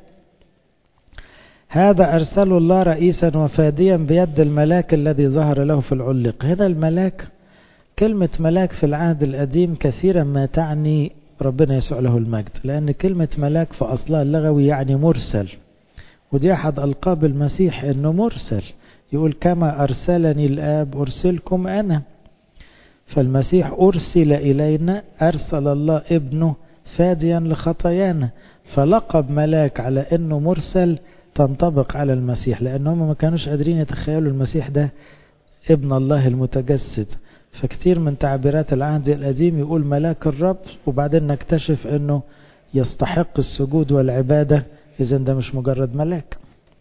هذا أرسل الله رئيسا وفاديا بيد الملاك الذي ظهر له في العلق هنا الملاك كلمة ملاك في العهد القديم كثيرا ما تعني ربنا يسوع له المجد لأن كلمة ملاك في أصلها اللغوي يعني مرسل ودي أحد ألقاب المسيح أنه مرسل يقول كما أرسلني الآب أرسلكم أنا فالمسيح أرسل إلينا أرسل الله ابنه فاديا لخطايانا فلقب ملاك على انه مرسل تنطبق على المسيح لانهم ما كانوش قادرين يتخيلوا المسيح ده ابن الله المتجسد فكتير من تعبيرات العهد القديم يقول ملاك الرب وبعدين نكتشف انه يستحق السجود والعبادة اذا ده مش مجرد ملاك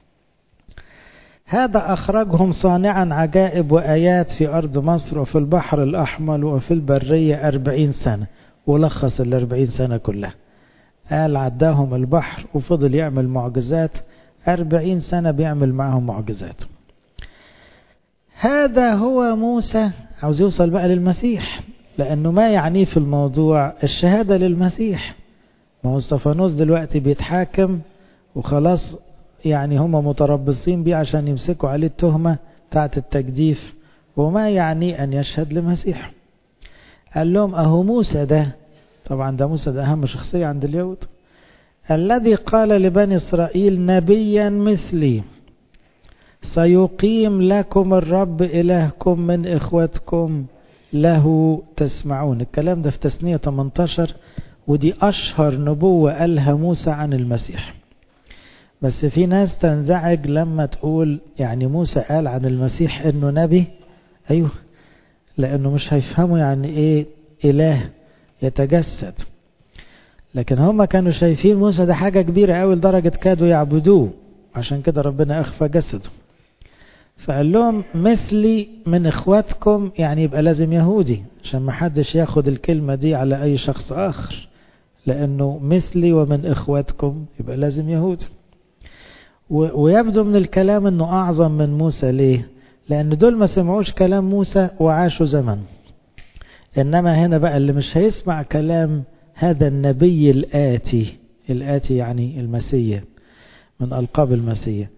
هذا أخرجهم صانعا عجائب وآيات في أرض مصر وفي البحر الأحمر وفي البرية أربعين سنة ولخص الأربعين سنة كلها قال عداهم البحر وفضل يعمل معجزات أربعين سنة بيعمل معهم معجزات هذا هو موسى عاوز يوصل بقى للمسيح لأنه ما يعنيه في الموضوع الشهادة للمسيح ما هو استفانوس دلوقتي بيتحاكم وخلاص يعني هم متربصين بيه عشان يمسكوا عليه التهمة بتاعت التجديف وما يعني أن يشهد لمسيح قال لهم أهو موسى ده طبعا ده موسى ده أهم شخصية عند اليهود الذي قال لبني إسرائيل نبيا مثلي سيقيم لكم الرب إلهكم من إخوتكم له تسمعون الكلام ده في تسنية 18 ودي أشهر نبوة قالها موسى عن المسيح بس في ناس تنزعج لما تقول يعني موسى قال عن المسيح انه نبي ايوه لانه مش هيفهموا يعني ايه اله يتجسد لكن هم كانوا شايفين موسى ده حاجة كبيرة قوي لدرجة كادوا يعبدوه عشان كده ربنا اخفى جسده فقال لهم مثلي من اخواتكم يعني يبقى لازم يهودي عشان ما حدش ياخد الكلمة دي على اي شخص اخر لانه مثلي ومن اخواتكم يبقى لازم يهودي ويبدو من الكلام انه اعظم من موسى ليه لان دول ما سمعوش كلام موسى وعاشوا زمن انما هنا بقى اللي مش هيسمع كلام هذا النبي الآتي الآتي يعني المسيح من ألقاب المسيح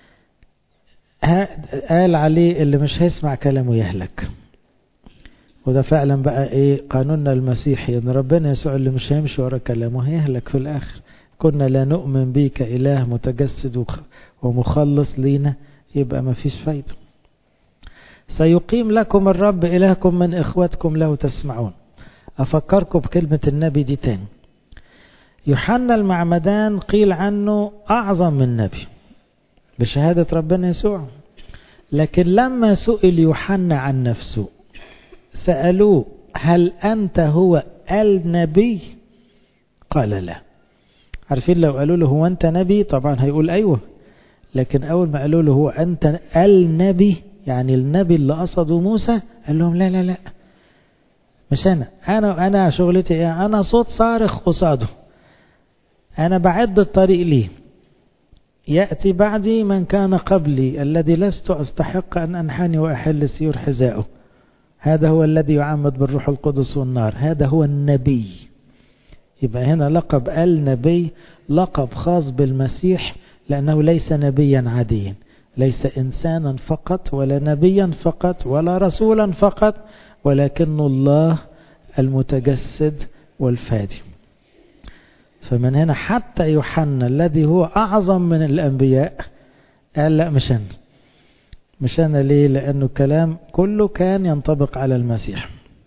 قال عليه اللي مش هيسمع كلامه يهلك وده فعلا بقى ايه قانوننا المسيحي ان ربنا يسوع اللي مش هيمشي ورا كلامه هيهلك في الاخر كنا لا نؤمن بيه كإله متجسد ومخلص لينا يبقى ما فيش فايدة سيقيم لكم الرب إلهكم من إخوتكم له تسمعون أفكركم بكلمة النبي دي تاني يوحنا المعمدان قيل عنه أعظم من نبي بشهادة ربنا يسوع لكن لما سئل يوحنا عن نفسه سألوه هل أنت هو النبي قال لا عارفين لو قالوا له هو أنت نبي طبعا هيقول أيوة لكن أول ما قالوا له هو أنت النبي يعني النبي اللي قصده موسى قال لهم لا لا لا مش أنا أنا أنا شغلتي إيه أنا صوت صارخ قصاده أنا بعد الطريق ليه يأتي بعدي من كان قبلي الذي لست أستحق أن أنحني وأحل سيور حذائه هذا هو الذي يعمد بالروح القدس والنار هذا هو النبي يبقى هنا لقب النبي لقب خاص بالمسيح لأنه ليس نبيا عاديا ليس إنسانا فقط ولا نبيا فقط ولا رسولا فقط ولكن الله المتجسد والفادي فمن هنا حتى يوحنا الذي هو أعظم من الأنبياء قال لا مش أنا مش أنا ليه لأنه الكلام كله كان ينطبق على المسيح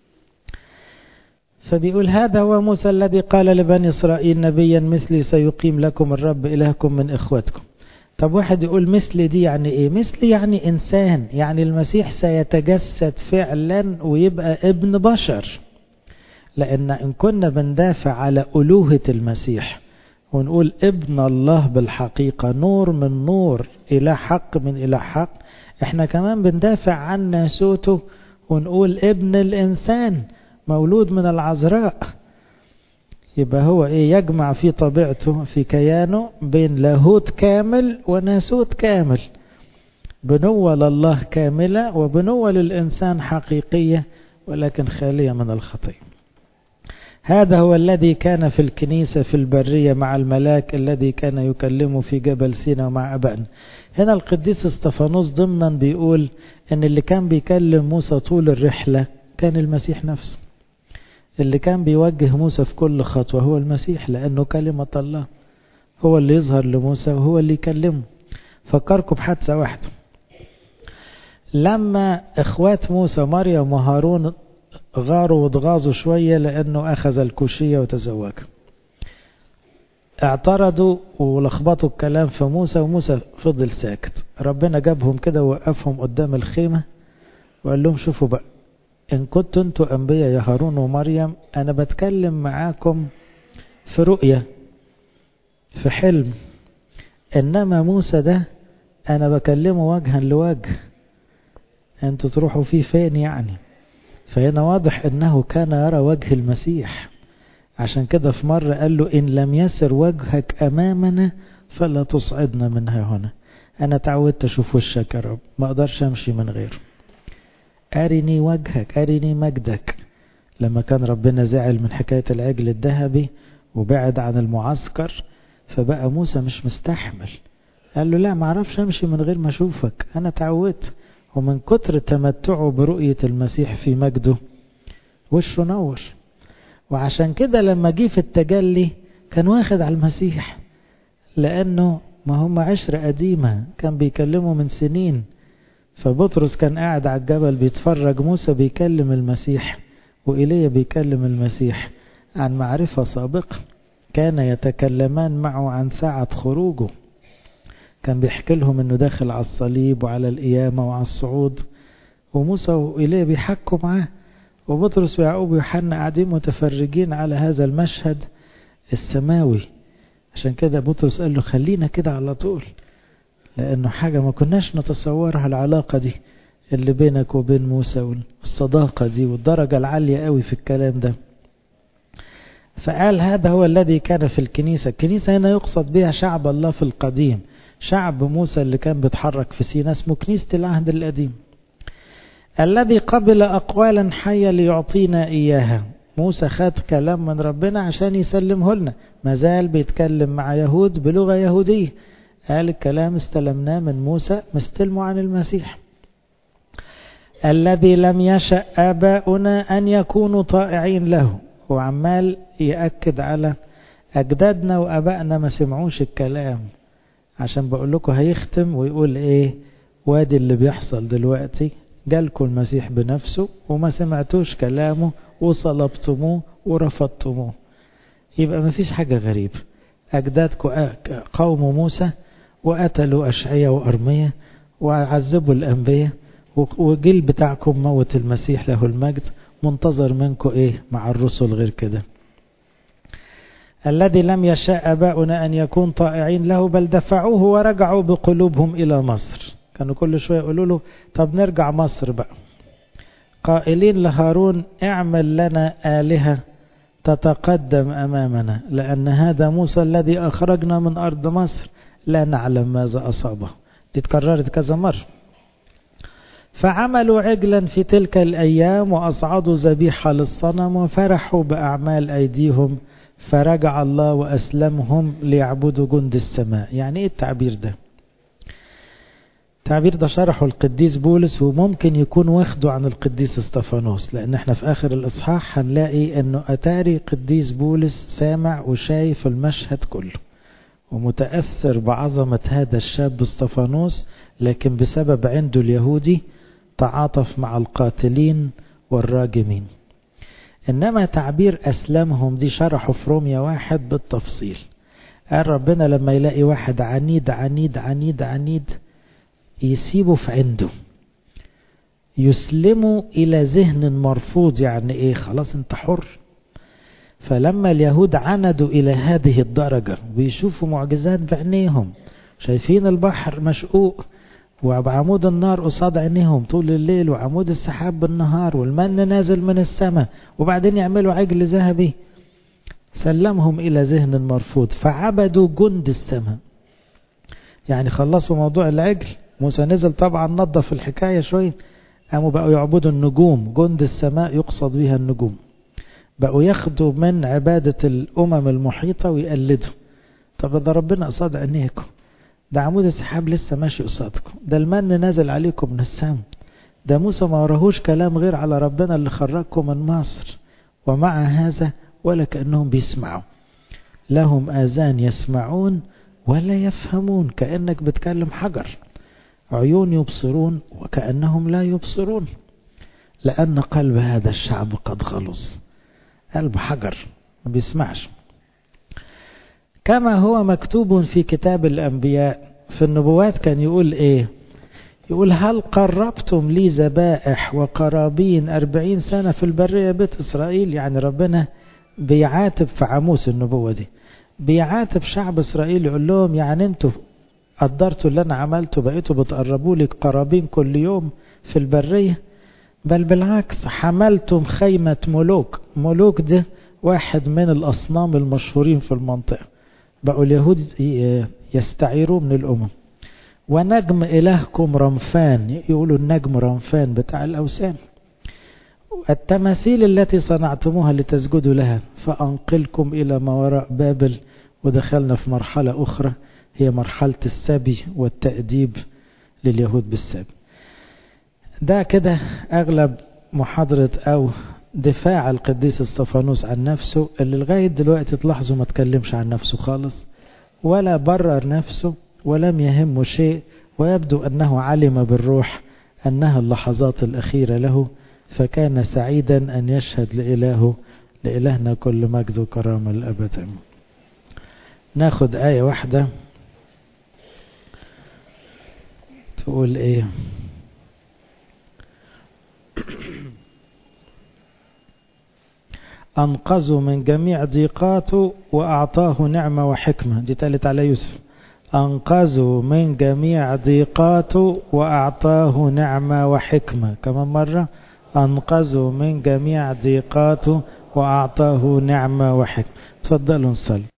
فبيقول هذا هو موسى الذي قال لبني إسرائيل نبيا مثلي سيقيم لكم الرب إلهكم من إخوتكم طب واحد يقول مثل دي يعني ايه مثل يعني انسان يعني المسيح سيتجسد فعلا ويبقى ابن بشر لان ان كنا بندافع على الوهة المسيح ونقول ابن الله بالحقيقة نور من نور الى حق من الى حق احنا كمان بندافع عن ناسوته ونقول ابن الانسان مولود من العذراء يبقى هو ايه يجمع في طبيعته في كيانه بين لاهوت كامل وناسوت كامل بنوة لله كاملة وبنوة للإنسان حقيقية ولكن خالية من الخطية هذا هو الذي كان في الكنيسة في البرية مع الملاك الذي كان يكلمه في جبل سينا مع أبائنا هنا القديس استفانوس ضمنا بيقول ان اللي كان بيكلم موسى طول الرحلة كان المسيح نفسه اللي كان بيوجه موسى في كل خطوة هو المسيح لأنه كلمة الله هو اللي يظهر لموسى وهو اللي يكلمه فكركم بحادثة واحدة لما اخوات موسى مريم وهارون غاروا واتغاظوا شوية لأنه أخذ الكوشية وتزوج اعترضوا ولخبطوا الكلام في موسى وموسى فضل ساكت ربنا جابهم كده ووقفهم قدام الخيمة وقال لهم شوفوا بقى إن كنتوا انتوا أنبياء يا هارون ومريم أنا بتكلم معاكم في رؤية في حلم إنما موسى ده أنا بكلمه وجها لوجه أنتوا تروحوا فيه فين يعني فهنا واضح أنه كان يرى وجه المسيح عشان كده في مرة قال له إن لم يسر وجهك أمامنا فلا تصعدنا منها هنا أنا تعودت أشوف وشك يا رب ما أقدرش أمشي من غيره أرني وجهك أرني مجدك لما كان ربنا زعل من حكاية العجل الذهبي وبعد عن المعسكر فبقى موسى مش مستحمل قال له لا معرفش أمشي من غير ما أشوفك أنا تعودت ومن كتر تمتعه برؤية المسيح في مجده وشه نور وعشان كده لما جه في التجلي كان واخد على المسيح لأنه ما هم عشرة قديمة كان بيكلموا من سنين فبطرس كان قاعد على الجبل بيتفرج موسى بيكلم المسيح وإيليا بيكلم المسيح عن معرفة سابقة كان يتكلمان معه عن ساعة خروجه كان بيحكي لهم انه داخل على الصليب وعلى القيامة وعلى الصعود وموسى وإيليا بيحكوا معاه وبطرس ويعقوب ويوحنا قاعدين متفرجين على هذا المشهد السماوي عشان كده بطرس قال له خلينا كده على طول لأنه حاجة ما كناش نتصورها العلاقة دي اللي بينك وبين موسى والصداقة دي والدرجة العالية قوي في الكلام ده فقال هذا هو الذي كان في الكنيسة الكنيسة هنا يقصد بها شعب الله في القديم شعب موسى اللي كان بيتحرك في سينا اسمه كنيسة العهد القديم الذي قبل أقوالا حية ليعطينا إياها موسى خد كلام من ربنا عشان يسلمه لنا ما زال بيتكلم مع يهود بلغة يهودية قال الكلام استلمناه من موسى مستلمه عن المسيح الذي لم يشأ آباؤنا أن يكونوا طائعين له وعمال يأكد على أجدادنا وأبائنا ما سمعوش الكلام عشان بقول لكم هيختم ويقول إيه وادي اللي بيحصل دلوقتي جالكم المسيح بنفسه وما سمعتوش كلامه وصلبتموه ورفضتموه يبقى ما فيش حاجة غريبة أجدادكم قوم موسى وقتلوا أشعية وأرمية وعذبوا الأنبياء وجيل بتاعكم موت المسيح له المجد منتظر منكم إيه مع الرسل غير كده الذي لم يشاء أباؤنا أن يكون طائعين له بل دفعوه ورجعوا بقلوبهم إلى مصر كانوا كل شوية يقولوا له طب نرجع مصر بقى قائلين لهارون اعمل لنا آلهة تتقدم أمامنا لأن هذا موسى الذي أخرجنا من أرض مصر لا نعلم ماذا أصابه دي تكررت كذا مرة فعملوا عجلا في تلك الأيام وأصعدوا ذبيحة للصنم وفرحوا بأعمال أيديهم فرجع الله وأسلمهم ليعبدوا جند السماء يعني إيه التعبير ده التعبير ده شرحه القديس بولس وممكن يكون واخده عن القديس استفانوس لأن احنا في آخر الإصحاح هنلاقي أنه أتاري قديس بولس سامع وشايف المشهد كله ومتأثر بعظمة هذا الشاب استفانوس لكن بسبب عنده اليهودي تعاطف مع القاتلين والراجمين إنما تعبير أسلمهم دي شرحه في روميا واحد بالتفصيل قال ربنا لما يلاقي واحد عنيد عنيد عنيد عنيد يسيبه في عنده يسلمه إلى ذهن مرفوض يعني إيه خلاص أنت حر فلما اليهود عندوا إلى هذه الدرجة ويشوفوا معجزات بعينيهم شايفين البحر مشقوق وعمود النار قصاد عينيهم طول الليل وعمود السحاب بالنهار والمن نازل من السماء وبعدين يعملوا عجل ذهبي سلمهم إلى ذهن مرفوض فعبدوا جند السماء يعني خلصوا موضوع العجل موسى نزل طبعا نظف الحكاية شوية قاموا بقوا يعبدوا النجوم جند السماء يقصد بها النجوم بقوا ياخدوا من عبادة الأمم المحيطة ويقلدوا طب ده ربنا قصاد عينيكم ده عمود السحاب لسه ماشي قصادكم ده المن نازل عليكم من السماء ده موسى ما وراهوش كلام غير على ربنا اللي خرجكم من مصر ومع هذا ولا كأنهم بيسمعوا لهم آذان يسمعون ولا يفهمون كأنك بتكلم حجر عيون يبصرون وكأنهم لا يبصرون لأن قلب هذا الشعب قد غلظ قلب حجر ما بيسمعش كما هو مكتوب في كتاب الأنبياء في النبوات كان يقول إيه يقول هل قربتم لي ذبائح وقرابين أربعين سنة في البرية بيت إسرائيل يعني ربنا بيعاتب في عاموس النبوة دي بيعاتب شعب إسرائيل يقول لهم يعني انتوا قدرتوا اللي أنا عملته بقيتوا بتقربوا لي قرابين كل يوم في البرية بل بالعكس حملتم خيمة ملوك ملوك ده واحد من الأصنام المشهورين في المنطقة بقوا اليهود يستعيروا من الأمم ونجم إلهكم رمفان يقولوا النجم رمفان بتاع الأوثان التماثيل التي صنعتموها لتسجدوا لها فأنقلكم إلى ما وراء بابل ودخلنا في مرحلة أخرى هي مرحلة السبي والتأديب لليهود بالسبي ده كده أغلب محاضرة أو دفاع القديس استفانوس عن نفسه اللي لغاية دلوقتي تلاحظوا ما تكلمش عن نفسه خالص ولا برر نفسه ولم يهمه شيء ويبدو أنه علم بالروح أنها اللحظات الأخيرة له فكان سعيدا أن يشهد لإلهه لإلهنا كل مجد وكرامة الأبد ناخد آية واحدة تقول إيه أنقذوا من جميع ضيقاته وأعطاه نعمة وحكمة دي تالت على يوسف أنقذوا من جميع ضيقاته وأعطاه نعمة وحكمة كمان مرة أنقذوا من جميع ضيقاته وأعطاه نعمة وحكمة تفضلوا نصلي